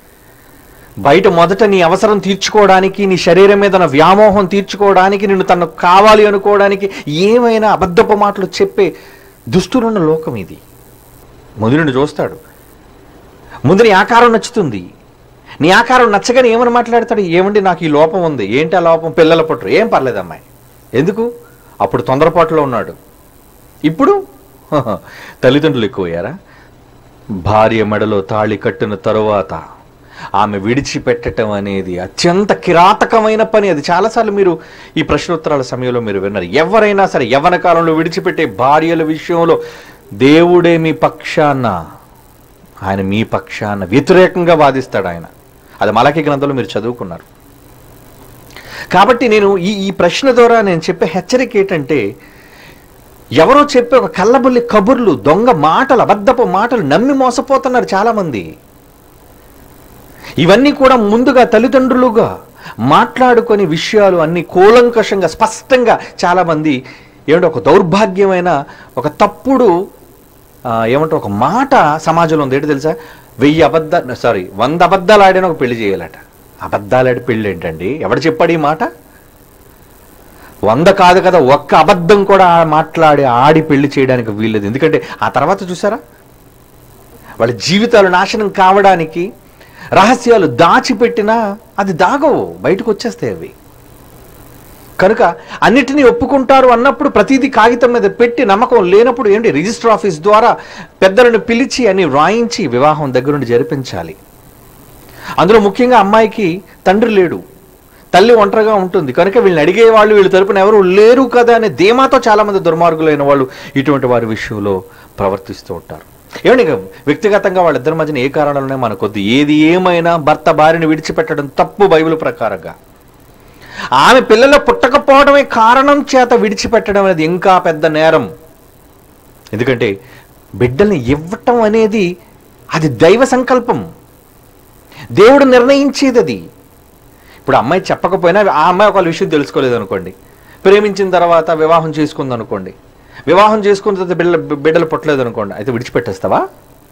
బయట మొదట నీ అవసరం తీర్చుకోవడానికి నీ శరీరం మీద నా వ్యామోహం తీర్చుకోవడానికి నిన్ను తను కావాలి అనుకోవడానికి ఏమైనా అబద్ధపు మాటలు చెప్పే దుస్తులున్న లోకం ఇది ముందు నిన్ను చూస్తాడు ముందు నీ ఆకారం నచ్చుతుంది నీ ఆకారం నచ్చగానే ఏమని మాట్లాడతాడు ఏమండి నాకు ఈ లోపం ఉంది ఏంటి ఆ లోపం పిల్లల పుట్టరు ఏం పర్లేదు అమ్మాయి ఎందుకు అప్పుడు తొందరపాటులో ఉన్నాడు ఇప్పుడు హహ, తల్లిదండ్రులు ఎక్కువయ్యారా భార్య మెడలో తాళి కట్టిన తరువాత ఆమె విడిచిపెట్టడం అనేది అత్యంత కిరాతకమైన పని అది చాలాసార్లు మీరు ఈ ప్రశ్నోత్తరాల సమయంలో మీరు విన్నారు ఎవరైనా సరే యవ్వన కాలంలో విడిచిపెట్టే భార్యల విషయంలో దేవుడే మీ పక్షాన ఆయన మీ పక్షాన వ్యతిరేకంగా వాదిస్తాడు ఆయన అది మలకి గ్రంథంలో మీరు చదువుకున్నారు కాబట్టి నేను ఈ ఈ ప్రశ్న ద్వారా నేను చెప్పే హెచ్చరిక ఏంటంటే ఎవరో చెప్పే ఒక కళ్ళబుల్లి కబుర్లు దొంగ మాటలు అబద్ధపు మాటలు నమ్మి మోసపోతున్నారు చాలామంది ఇవన్నీ కూడా ముందుగా తల్లిదండ్రులుగా మాట్లాడుకొని విషయాలు అన్ని కూలంకషంగా స్పష్టంగా చాలామంది ఏమంటే ఒక దౌర్భాగ్యమైన ఒక తప్పుడు ఆ, ఏమంటే ఒక మాట సమాజంలో ఉంది ఏంటి తెలుసా వెయ్యి అబద్ధ సారీ వంద అబద్ధాలు ఆడిన ఒక పెళ్లి చేయాలట అబద్ధాలు ఆడి పెళ్ళి ఏంటండి ఎవడు చెప్పాడు ఈ మాట వంద కాదు కదా ఒక్క అబద్ధం కూడా మాట్లాడి ఆడి పెళ్లి చేయడానికి వీల్లేదు ఎందుకంటే ఆ తర్వాత చూసారా వాళ్ళ జీవితాలు నాశనం కావడానికి రహస్యాలు దాచిపెట్టినా అది దాగవు బయటకు వచ్చేస్తాయి అవి కనుక అన్నిటినీ ఒప్పుకుంటారు అన్నప్పుడు ప్రతిదీ కాగితం మీద పెట్టి నమ్మకం లేనప్పుడు ఏంటి రిజిస్టర్ ఆఫీస్ ద్వారా పెద్దలను పిలిచి అని వ్రాయించి వివాహం దగ్గరుండి జరిపించాలి అందులో ముఖ్యంగా అమ్మాయికి తండ్రి లేడు తల్లి ఒంటరిగా ఉంటుంది కనుక వీళ్ళని అడిగే వాళ్ళు వీళ్ళ తరపున ఎవరు లేరు కదా అనే ధీమాతో చాలామంది దుర్మార్గులైన వాళ్ళు ఇటువంటి వారి విషయంలో ప్రవర్తిస్తూ ఉంటారు ఏమండి ఇక వ్యక్తిగతంగా వాళ్ళిద్దరి మధ్యన ఏ కారణాలనే మనకొద్దు ఏది ఏమైనా భర్త భార్యని విడిచిపెట్టడం తప్పు బైబిల్ ప్రకారంగా ఆమె పిల్లలు పుట్టకపోవడమే కారణం చేత విడిచిపెట్టడం అనేది ఇంకా పెద్ద నేరం ఎందుకంటే బిడ్డల్ని ఇవ్వటం అనేది అది దైవ సంకల్పం దేవుడు నిర్ణయించేది అది ఇప్పుడు అమ్మాయి చెప్పకపోయినా ఆ అమ్మాయి ఒక విషయం తెలుసుకోలేదు అనుకోండి ప్రేమించిన తర్వాత వివాహం చేసుకుంది అనుకోండి వివాహం చేసుకున్న తర్వాత బిడ్డల బిడ్డలు పుట్టలేదు అనుకోండి అయితే విడిచిపెట్టేస్తావా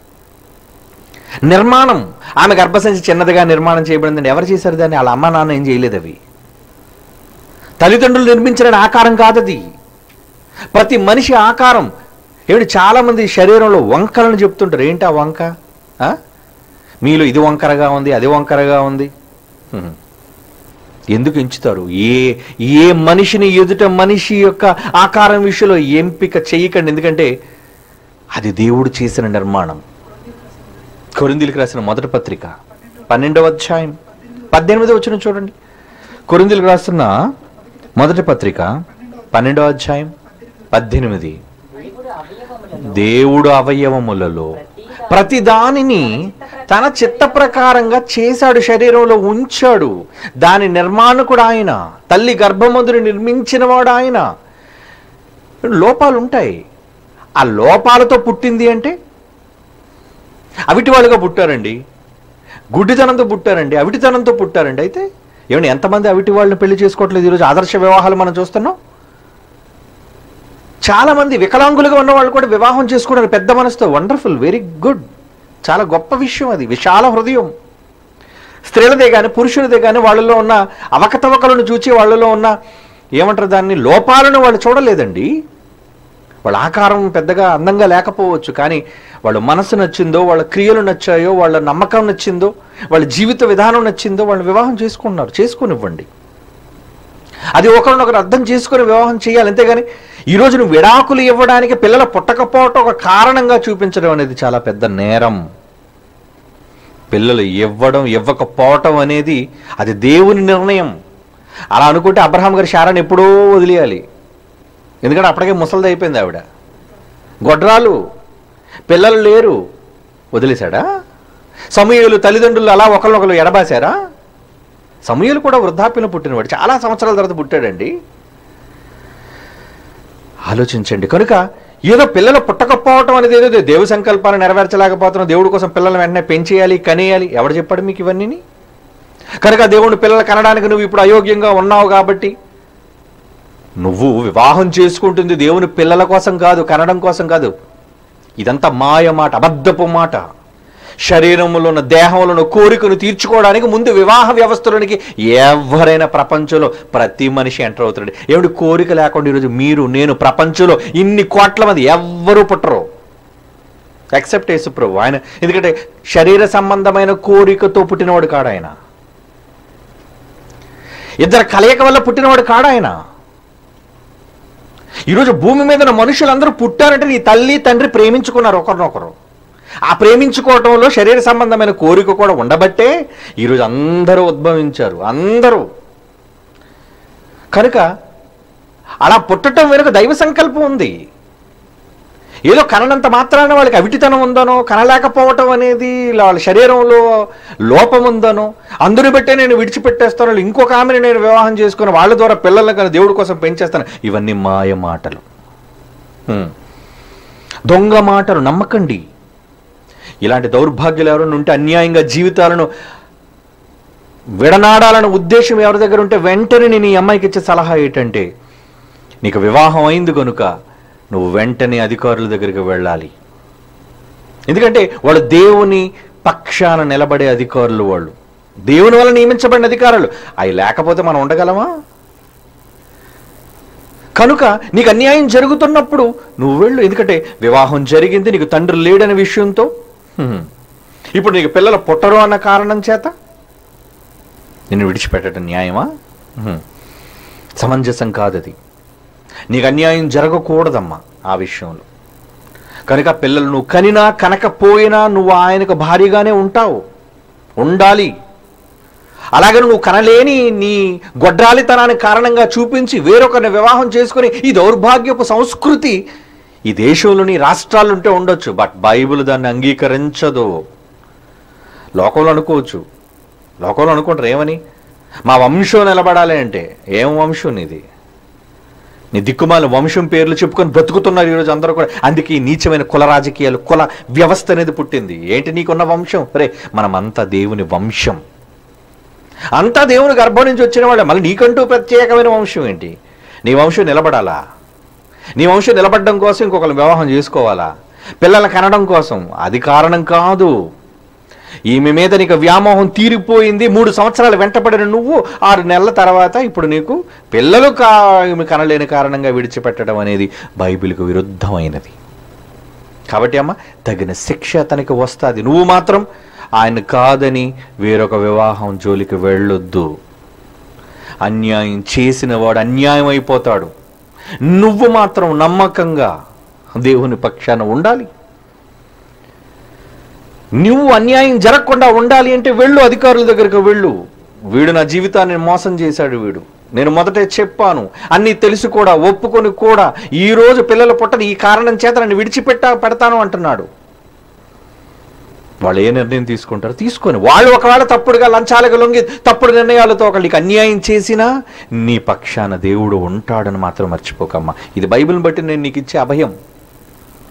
నిర్మాణం ఆమె గర్భసంచి చిన్నదిగా నిర్మాణం చేయబడిందని ఎవరు చేశారు దాన్ని వాళ్ళ అమ్మ నాన్న ఏం చేయలేదు అవి తల్లిదండ్రులు నిర్మించిన ఆకారం కాదది ప్రతి మనిషి ఆకారం ఏమిటి చాలామంది శరీరంలో వంకరలను చెప్తుంటారు ఏంటి ఆ వంక ఆ? మీలో ఇది వంకరగా ఉంది అది వంకరగా ఉంది హ్మ్. ఎందుకు ఎంచుతారు ఏ ఏ మనిషిని ఎదుట మనిషి యొక్క ఆకారం విషయంలో ఎంపిక చేయకండి ఎందుకంటే అది దేవుడు చేసిన నిర్మాణం కొరిందీలకు రాసిన మొదటి పత్రిక పన్నెండవ అధ్యాయం పద్దెనిమిది వచ్చిన చూడండి కొరిందీలకు రాస్తున్న మొదటి పత్రిక పన్నెండవ అధ్యాయం పద్దెనిమిది దేవుడు అవయవములలో దేవుడు అవయవములలో ప్రతి దానిని తన చిత్త ప్రకారంగా చేశాడు శరీరంలో ఉంచాడు దాని నిర్మాణకుడు ఆయన తల్లి గర్భమందుని నిర్మించినవాడు ఆయన లోపాలు ఉంటాయి ఆ లోపాలతో పుట్టింది అంటే అవిటి వాళ్ళుగా పుట్టారండి గుడ్డితనంతో పుట్టారండి అవిటితనంతో పుట్టారండి అయితే ఏమండి ఎంతమంది అవిటి వాళ్ళని పెళ్లి చేసుకోవట్లేదు ఈరోజు ఆదర్శ వివాహాలు మనం చూస్తున్నాం చాలా మంది వికలాంగులుగా ఉన్న వాళ్ళు కూడా వివాహం చేసుకున్నారు పెద్ద మనసుతో వండర్ఫుల్ వెరీ గుడ్ చాలా గొప్ప విషయం అది విశాల హృదయం స్త్రీలదే కానీ పురుషులదే కానీ వాళ్ళలో ఉన్న అవకతవకలను చూచి వాళ్ళలో ఉన్న ఏమంటారు దాన్ని లోపాలను వాళ్ళు చూడలేదండి వాళ్ళ ఆకారం పెద్దగా అందంగా లేకపోవచ్చు కానీ వాళ్ళ మనసు నచ్చిందో వాళ్ళ క్రియలు నచ్చాయో వాళ్ళ నమ్మకం నచ్చిందో వాళ్ళ జీవిత విధానం నచ్చిందో వాళ్ళు వివాహం చేసుకున్నారు చేసుకునివ్వండి అది ఒకరినొకరు అర్థం చేసుకుని వివాహం చేయాలి అంతేగాని ఈరోజు నువ్వు విడాకులు ఇవ్వడానికి పిల్లలు పుట్టకపోవటం ఒక కారణంగా చూపించడం అనేది చాలా పెద్ద నేరం పిల్లలు ఇవ్వడం ఇవ్వకపోవటం అనేది అది దేవుని నిర్ణయం అలా అనుకుంటే అబ్రహాం గారి శారాన్ని ఎప్పుడో వదిలేయాలి ఎందుకంటే అప్పటికే ముసలిది అయిపోయింది ఆవిడ గొడ్రాలు పిల్లలు లేరు వదిలేశాడా సమూహలు తల్లిదండ్రులు అలా ఒకరినొకరు ఎడబాశారా సమూహలు కూడా వృద్ధాప్యం పుట్టినవాడు చాలా సంవత్సరాల తర్వాత పుట్టాడండి ఆలోచించండి కనుక ఏదో పిల్లలు పుట్టకపోవటం అనేది ఏదో దేవు సంకల్పాన్ని నెరవేర్చలేకపోతున్నాం దేవుడి కోసం పిల్లల్ని వెంటనే పెంచేయాలి కనేయాలి ఎవడు చెప్పాడు మీకు ఇవన్నీ కనుక దేవుని పిల్లలు కనడానికి నువ్వు ఇప్పుడు అయోగ్యంగా ఉన్నావు కాబట్టి నువ్వు వివాహం చేసుకుంటుంది దేవుని పిల్లల కోసం కాదు కనడం కోసం కాదు ఇదంతా మాయ మాట అబద్ధపు మాట శరీరంలో ఉన్న దేహంలో ఉన్న కోరికను తీర్చుకోవడానికి ముందు వివాహ వ్యవస్థలోనికి ఎవరైనా ప్రపంచంలో ప్రతి మనిషి ఎంటర్ అవుతాడు ఏమిటి కోరిక లేకుండా ఈరోజు మీరు నేను ప్రపంచంలో ఇన్ని కోట్ల మంది ఎవ్వరూ పుట్టరు ఎక్సెప్ట్ యేసు ప్రభు ఆయన ఎందుకంటే శరీర సంబంధమైన కోరికతో పుట్టినవాడు కాడు ఆయన ఇద్దరు కలయిక వల్ల పుట్టినవాడు కాడు ఆయన ఈరోజు భూమి మీద ఉన్న మనుషులందరూ పుట్టారంటే నీ తల్లి తండ్రి ప్రేమించుకున్నారు ఒకరినొకరు ఆ ప్రేమించుకోవటంలో శరీర సంబంధమైన కోరిక కూడా ఉండబట్టే ఈరోజు అందరూ ఉద్భవించారు అందరూ కనుక అలా పుట్టటం వెనుక దైవ సంకల్పం ఉంది ఏదో కననంత మాత్రాన వాళ్ళకి అవిటితనం ఉందనో కనలేకపోవటం అనేది వాళ్ళ శరీరంలో లోపం ఉందనో అందుని బట్టే నేను విడిచిపెట్టేస్తాను ఇంకొక ఆమెను నేను వివాహం చేసుకుని వాళ్ళ ద్వారా పిల్లల్ని కానీ దేవుడి కోసం పెంచేస్తాను ఇవన్నీ మాయ మాటలు హ్మ్. దొంగ మాటలు నమ్మకండి ఇలాంటి దౌర్భాగ్యాలు ఎవరైనా ఉంటే అన్యాయంగా జీవితాలను విడనాడాలన్న ఉద్దేశం ఎవరి దగ్గర ఉంటే వెంటనే నేను ఈ అమ్మాయికి ఇచ్చే సలహా ఏంటంటే నీకు వివాహం అయింది కనుక నువ్వు వెంటనే అధికారుల దగ్గరికి వెళ్ళాలి ఎందుకంటే వాళ్ళు దేవుని పక్షాన నిలబడే అధికారులు వాళ్ళు దేవుని వల్ల నియమించబడిన అధికారులు అవి లేకపోతే మనం ఉండగలమా కనుక నీకు అన్యాయం జరుగుతున్నప్పుడు నువ్వు వెళ్ళు ఎందుకంటే వివాహం జరిగింది నీకు తండ్రి లేడనే విషయంతో హ్మ్. ఇప్పుడు నీకు పిల్లలు పుట్టరు అన్న కారణం చేత నిన్ను విడిచిపెట్టడం న్యాయమా హ్మ్. సమంజసం కాదది నీకు అన్యాయం జరగకూడదమ్మా ఆ విషయంలో కనుక పిల్లలు నువ్వు కనినా కనకపోయినా నువ్వు ఆయనకు భారీగానే ఉంటావు ఉండాలి అలాగే నువ్వు కనలేని నీ గొడ్రాలితనానికి కారణంగా చూపించి వేరొకరిని వివాహం చేసుకుని ఈ దౌర్భాగ్యపు సంస్కృతి ఈ దేశంలోని రాష్ట్రాలు ఉంటే ఉండొచ్చు బట్ బైబిల్ దాన్ని అంగీకరించదు లోకంలో అనుకోవచ్చు లోకంలో అనుకుంటారు ఏమని మా వంశం నిలబడాలి అంటే ఏం వంశం నీది నీ దిక్కుమాల వంశం పేర్లు చెప్పుకొని బ్రతుకుతున్నారు ఈరోజు అందరూ కూడా అందుకే ఈ నీచమైన కుల రాజకీయాలు కుల వ్యవస్థ అనేది పుట్టింది ఏంటి నీకున్న వంశం రే మనమంతా దేవుని వంశం అంతా దేవుని గర్భం నుంచి వచ్చిన వాళ్ళే మళ్ళీ నీకంటూ ప్రత్యేకమైన వంశం ఏంటి నీ వంశం నిలబడాలా నీ వంశం నిలబడడం కోసం ఇంకొకరు వివాహం చేసుకోవాలా పిల్లల కనడం కోసం అది కారణం కాదు ఈమె మీద నీకు వ్యామోహం తీరిపోయింది మూడు సంవత్సరాలు వెంటపడిన నువ్వు ఆరు నెలల తర్వాత ఇప్పుడు నీకు పిల్లలు కా ఈమె కనలేని కారణంగా విడిచిపెట్టడం అనేది బైబిల్కు విరుద్ధమైనది కాబట్టి అమ్మ తగిన శిక్ష అతనికి వస్తుంది నువ్వు మాత్రం ఆయన కాదని వేరొక వివాహం జోలికి వెళ్ళొద్దు అన్యాయం చేసిన వాడు అన్యాయం అయిపోతాడు నువ్వు మాత్రం నమ్మకంగా దేవుని పక్షాన ఉండాలి నువ్వు అన్యాయం జరగకుండా ఉండాలి అంటే వెళ్ళు అధికారుల దగ్గరకు వెళ్ళు వీడు నా జీవితాన్ని మోసం చేశాడు వీడు నేను మొదటే చెప్పాను అన్నీ తెలిసి కూడా ఒప్పుకొని కూడా ఈ రోజు పిల్లలు పుట్టని ఈ కారణం చేత నన్ను విడిచిపెట్టా పెడతాను అంటున్నాడు వాళ్ళు ఏ నిర్ణయం తీసుకుంటారు తీసుకొని వాళ్ళు ఒకవేళ తప్పుడుగా లంచాలకు లొంగి తప్పుడు నిర్ణయాలతో ఒకళ్ళకి అన్యాయం చేసినా నీ పక్షాన దేవుడు ఉంటాడని మాత్రం మర్చిపోకమ్మా ఇది బైబిల్ని బట్టి నేను నీకు ఇచ్చే అభయం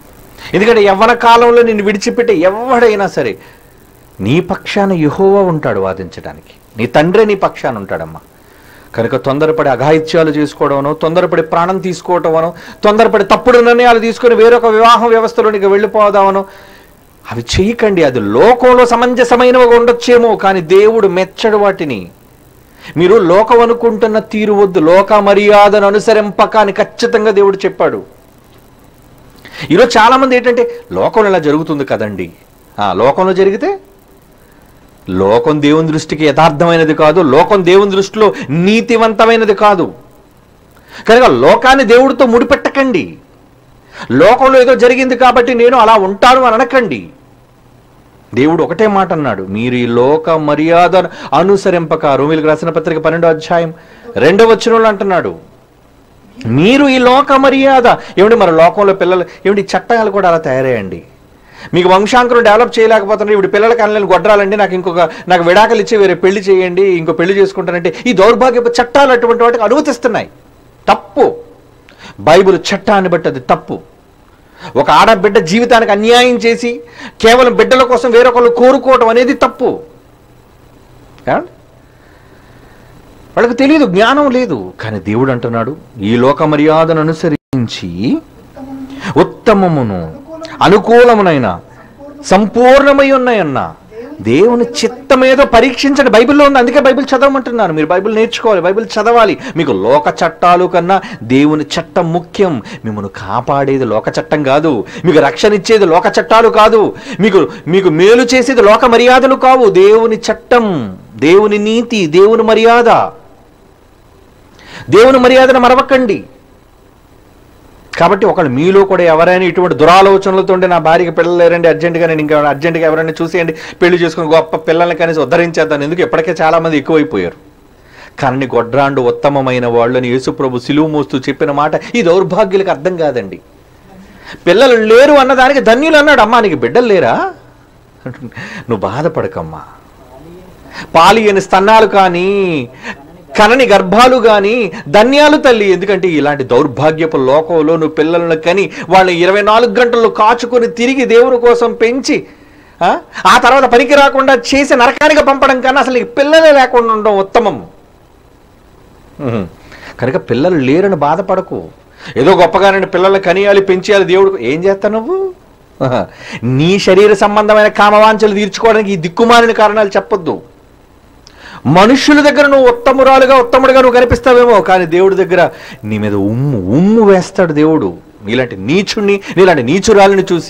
ఎందుకంటే యవ్వన కాలంలో నిన్ను విడిచిపెట్టే ఎవడైనా సరే నీ పక్షాన యెహోవా ఉంటాడు వాదించడానికి నీ తండ్రే నీ పక్షాన ఉంటాడమ్మా కనుక తొందరపడి అఘాయిత్యాలు చేసుకోవడమనో తొందరపడి ప్రాణం తీసుకోవటమనో తొందరపడి తప్పుడు నిర్ణయాలు తీసుకొని వేరొక వివాహం వ్యవస్థలోనికి వెళ్ళిపోదామనో అవి చేయకండి అది లోకంలో సమంజసమైనవిగా ఉండొచ్చేమో కానీ దేవుడు మెచ్చడు వాటిని మీరు లోకం అనుకుంటున్న తీరు వద్దు లోక మర్యాదను అనుసరింపక అని ఖచ్చితంగా దేవుడు చెప్పాడు ఈరోజు చాలా మంది ఏంటంటే లోకంలో ఇలా జరుగుతుంది కదండి ఆ లోకంలో జరిగితే లోకం దేవుని దృష్టికి యథార్థమైనది కాదు లోకం దేవుని దృష్టిలో నీతివంతమైనది కాదు కనుక లోకాన్ని దేవుడితో ముడిపెట్టకండి లోకంలో ఏదో జరిగింది కాబట్టి నేను అలా ఉంటాను అని అనకండి దేవుడు ఒకటే మాట అన్నాడు మీరు ఈ లోక మర్యాదను అనుసరింపక రోమిలకు రాసిన పత్రిక పన్నెండో అధ్యాయం రెండవ వచనంలో అంటున్నాడు మీరు ఈ లోక మర్యాద ఏమిటి మరి లోకంలో పిల్లలు ఏమిటి ఈ చట్టాలు కూడా అలా తయారయ్యండి మీకు వంశాంకరం డెవలప్ చేయలేకపోతున్నారు ఇప్పుడు పిల్లలకి అనలేని గొడ్రాలండి నాకు ఇంకొక నాకు విడాకలు ఇచ్చి వేరే పెళ్లి చేయండి ఇంకో పెళ్లి చేసుకుంటానంటే ఈ దౌర్భాగ్యపు చట్టాలు అటువంటి వాటికి అనుమతిస్తున్నాయి తప్పు బైబిల్ చట్టాన్ని బట్టి అది తప్పు ఒక ఆడబిడ్డ జీవితానికి అన్యాయం చేసి కేవలం బిడ్డల కోసం వేరొకళ్ళు కోరుకోవడం అనేది తప్పు ఏమండి? వాళ్ళకి తెలియదు జ్ఞానం లేదు కానీ దేవుడు అంటున్నాడు ఈ లోక మర్యాదను అనుసరించి ఉత్తమమును అనుకూలమునైన సంపూర్ణమై ఉన్నాయన్న దేవుని చిత్తమేదో పరీక్షించండి బైబిల్లో ఉంది అందుకే బైబిల్ చదవమంటున్నాను మీరు బైబిల్ నేర్చుకోవాలి బైబిల్ చదవాలి మీకు లోక చట్టాలు కన్నా దేవుని చట్టం ముఖ్యం మిమ్మల్ని కాపాడేది లోక చట్టం కాదు మీకు రక్షణ ఇచ్చేది లోక చట్టాలు కాదు మీకు మీకు మేలు చేసేది లోక మర్యాదలు కావు దేవుని చట్టం దేవుని నీతి దేవుని మర్యాద దేవుని మర్యాదను మరవకండి కాబట్టి ఒకళ్ళు మీలో కూడా ఎవరైనా ఇటువంటి దురాలోచనలతో ఉంటే నా భార్యకి పిల్లలు లేరండి అర్జెంటుగా నేను ఇంకా అర్జెంటుగా ఎవరైనా చూసేయండి పెళ్లి చేసుకుని గొప్ప పిల్లల్ని కనీసం ఉద్ధరించేద్దాను ఎందుకు ఇప్పటికే చాలా మంది ఎక్కువైపోయారు కానీ గొడ్రాండు ఉత్తమమైన వాళ్ళని యేసుప్రభు సిలువు మోస్తూ చెప్పిన మాట ఈ దౌర్భాగ్యులకు అర్థం కాదండి పిల్లలు లేరు అన్నదానికి ధన్యులు అన్నాడు అమ్మా నీకు బిడ్డలు లేరా నువ్వు బాధపడకమ్మా పాలి అని స్తన్నాలు కానీ కనని గర్భాలు కానీ ధన్యాలు తల్లి ఎందుకంటే ఇలాంటి దౌర్భాగ్యపు లోకంలో నువ్వు పిల్లలను కని వాళ్ళని ఇరవై నాలుగు గంటలు కాచుకొని తిరిగి దేవుని కోసం పెంచి ఆ? ఆ తర్వాత పనికి రాకుండా చేసి నరకానికి పంపడం కన్నా అసలు నీకు పిల్లలే లేకుండా ఉండడం ఉత్తమం ఉహు. కనుక పిల్లలు లేరని బాధపడకు ఏదో గొప్పగానే పిల్లల్ని కనియాలి పెంచేయాలి దేవుడు ఏం చేస్తావు నువ్వు ఆహా. నీ శరీర సంబంధమైన కామవాంఛలు తీర్చుకోవడానికి ఈ దిక్కుమాలిన కారణాలు చెప్పొద్దు మనుషుల దగ్గర నువ్వు ఉత్తమురాలుగా ఉత్తముడిగా నువ్వు కనిపిస్తావేమో కానీ దేవుడి దగ్గర నీ మీద ఉమ్ము ఉమ్ము వేస్తాడు దేవుడు నీలాంటి నీచుణ్ణి నీలాంటి నీచురాలిని చూసి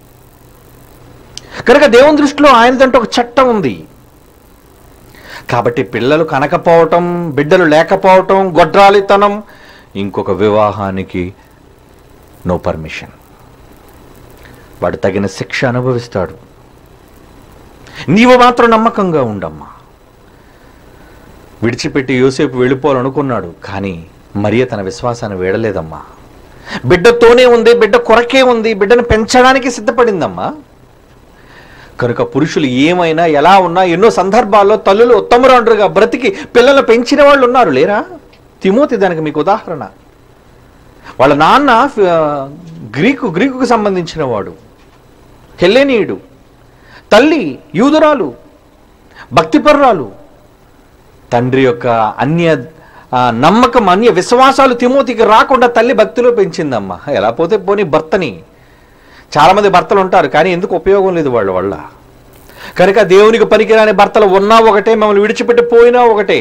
కనుక దేవుని దృష్టిలో ఆయనదంటే ఒక చట్టం ఉంది కాబట్టి పిల్లలు కనకపోవటం బిడ్డలు లేకపోవటం గొడ్రాలితనం ఇంకొక వివాహానికి నో పర్మిషన్ వాడు తగిన శిక్ష అనుభవిస్తాడు నీవు మాత్రం నమ్మకంగా ఉండమ్మా విడిచిపెట్టి యోసేపు వెళ్ళిపోవాలనుకున్నాడు కానీ మరియ తన విశ్వాసాన్ని వేడలేదమ్మా బిడ్డతోనే ఉంది బిడ్డ కొరకే ఉంది బిడ్డను పెంచడానికి సిద్ధపడిందమ్మా కనుక పురుషులు ఏమైనా ఎలా ఉన్నా ఎన్నో సందర్భాల్లో తల్లులు ఉత్తమరాండ్రుగా బ్రతికి పిల్లలు పెంచిన వాళ్ళు ఉన్నారు లేరా తిమోతి దానికి మీకు ఉదాహరణ వాళ్ళ నాన్న ఆ, గ్రీకు గ్రీకుకు సంబంధించిన వాడు హెల్లెనీయుడు తల్లి యూదురాలు భక్తిపర్రాలు తండ్రి యొక్క అన్య ఆ, నమ్మకం అన్య విశ్వాసాలు తిమోతికి రాకుండా తల్లి భక్తిలో పెంచిందమ్మా ఎలా పోతే పోనీ భర్తని చాలామంది భర్తలు ఉంటారు కానీ ఎందుకు ఉపయోగం లేదు వాళ్ళ వల్ల కనుక దేవునికి పనికిరాని భర్తలు ఉన్నా ఒకటే మమ్మల్ని విడిచిపెట్టి పోయినా ఒకటే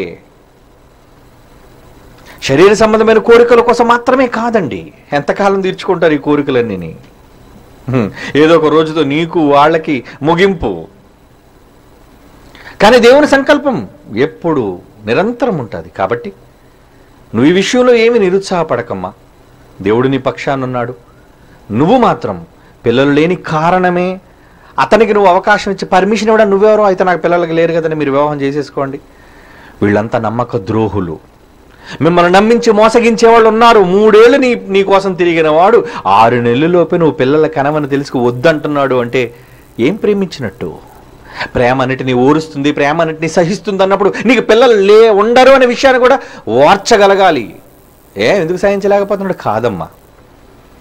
శరీర సంబంధమైన కోరికల కోసం మాత్రమే కాదండి ఎంతకాలం తీర్చుకుంటారు ఈ కోరికలన్నీ హ్మ్. ఏదో ఒక రోజుతో నీకు వాళ్ళకి ముగింపు కానీ దేవుని సంకల్పం ఎప్పుడు నిరంతరం ఉంటుంది కాబట్టి నువ్వు ఈ విషయంలో ఏమి నిరుత్సాహపడకమ్మా దేవుడు నీ పక్షానున్నాడు నువ్వు మాత్రం పిల్లలు లేని కారణమే అతనికి నువ్వు అవకాశం ఇచ్చి పర్మిషన్ ఇవ్వడం నువ్వెవరో అయితే నాకు పిల్లలకి లేరు కదని మీరు వివాహం చేసేసుకోండి వీళ్ళంతా నమ్మక ద్రోహులు మిమ్మల్ని నమ్మించి మోసగించే వాళ్ళు ఉన్నారు మూడేళ్ళు నీ నీ కోసం తిరిగిన వాడు ఆరు నెలలలోపే నువ్వు పిల్లల కనవని తెలుసుకు వద్దంటున్నాడు అంటే ఏం ప్రేమించినట్టు ప్రేమ అన్నిటిని ఓరుస్తుంది ప్రేమ అన్నిటిని సహిస్తుంది అన్నప్పుడు నీకు పిల్లలు లే ఉండరు అనే విషయాన్ని కూడా ఓర్చగలగాలి ఏ ఎందుకు సహించలేకపోతున్నాడు కాదమ్మా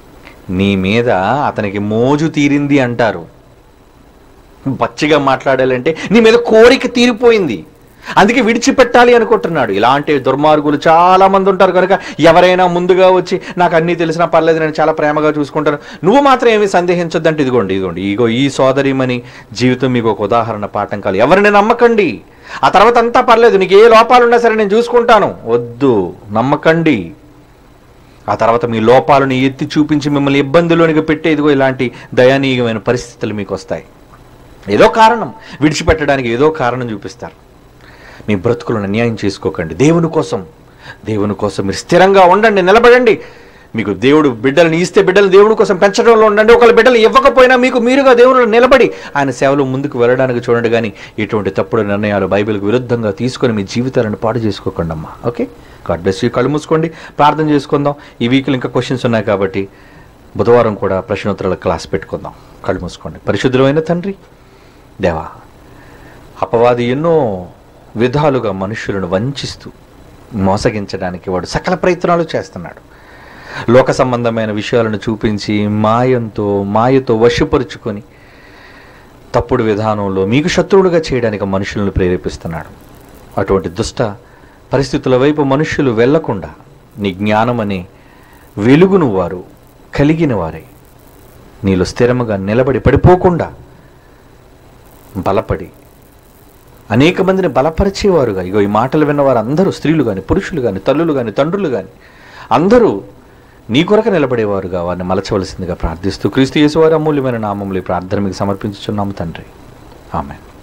నీ మీద అతనికి మోజు తీరింది అంటారు పచ్చిగా మాట్లాడాలంటే నీ మీద కోరిక తీరిపోయింది అందుకే విడిచిపెట్టాలి అనుకుంటున్నాడు ఇలాంటి దుర్మార్గులు చాలా మంది ఉంటారు కనుక ఎవరైనా ముందుగా వచ్చి నాకు అన్నీ తెలిసినా పర్లేదు నేను చాలా ప్రేమగా చూసుకుంటాను నువ్వు మాత్రం ఏమీ సందేహించొద్దంటే ఇదిగోండి ఇదిగోండి ఇగో ఈ సోదరిమని జీవితం మీకు ఒక ఉదాహరణ పాఠం కాదు ఎవరిని నమ్మకండి ఆ తర్వాత అంతా పర్లేదు నీకు ఏ లోపాలున్నా సరే నేను చూసుకుంటాను వద్దు నమ్మకండి ఆ తర్వాత మీ లోపాలను ఎత్తి చూపించి మిమ్మల్ని ఇబ్బందిలోనికి పెట్టే ఇదిగో ఇలాంటి దయనీయమైన పరిస్థితులు మీకు వస్తాయి ఏదో కారణం విడిచిపెట్టడానికి ఏదో కారణం చూపిస్తారు మీ బ్రతుకులను అన్యాయం చేసుకోకండి దేవుని కోసం దేవుని కోసం మీరు స్థిరంగా ఉండండి నిలబడండి మీకు దేవుడు బిడ్డలను ఇస్తే బిడ్డలు దేవుని కోసం పెంచడంలో ఉండండి ఒకళ్ళ బిడ్డలు ఇవ్వకపోయినా మీకు మీరుగా దేవుని నిలబడి ఆయన సేవలో ముందుకు వెళ్ళడానికి చూడండి కానీ ఇటువంటి తప్పుడు నిర్ణయాలు బైబిల్కి విరుద్ధంగా తీసుకొని మీ జీవితాలను పాడు చేసుకోకండి అమ్మా ఓకే గాడ్ బ్లెస్ యూ కళ్ళు మూసుకోండి ప్రార్థన చేసుకుందాం ఈ వీక్లో ఇంకా క్వశ్చన్స్ ఉన్నాయి కాబట్టి బుధవారం కూడా ప్రశ్నోత్తరాల క్లాస్ పెట్టుకుందాం కళ్ళు మూసుకోండి పరిశుద్ధులైన తండ్రి దేవా అపవాది ఎన్నో విధాలుగా మనుషులను వంచిస్తూ మోసగించడానికి వాడు సకల ప్రయత్నాలు చేస్తున్నాడు లోక సంబంధమైన విషయాలను చూపించి మాయంతో మాయతో వశపరుచుకొని తప్పుడు విధానంలో మీకు శత్రువులుగా చేయడానికి మనుషులను ప్రేరేపిస్తున్నాడు అటువంటి దుష్ట పరిస్థితుల వైపు మనుషులు వెళ్లకుండా నీ జ్ఞానం అనే వెలుగును వారు కలిగిన వారే నీలో స్థిరముగా నిలబడి పడిపోకుండా బలపడి అనేక మందిని బలపరిచేవారుగా ఇగో ఈ మాటలు విన్నవారు అందరూ స్త్రీలు కానీ పురుషులు కానీ తల్లులు కానీ తండ్రులు కానీ అందరూ నీ కొరకు నిలబడేవారుగా వారిని మలచవలసిందిగా ప్రార్థిస్తూ క్రీస్తు యేసువారి అమూల్యమైన నామములు ఈ ప్రార్థన మీకు సమర్పించుచున్నాము తండ్రి ఆమె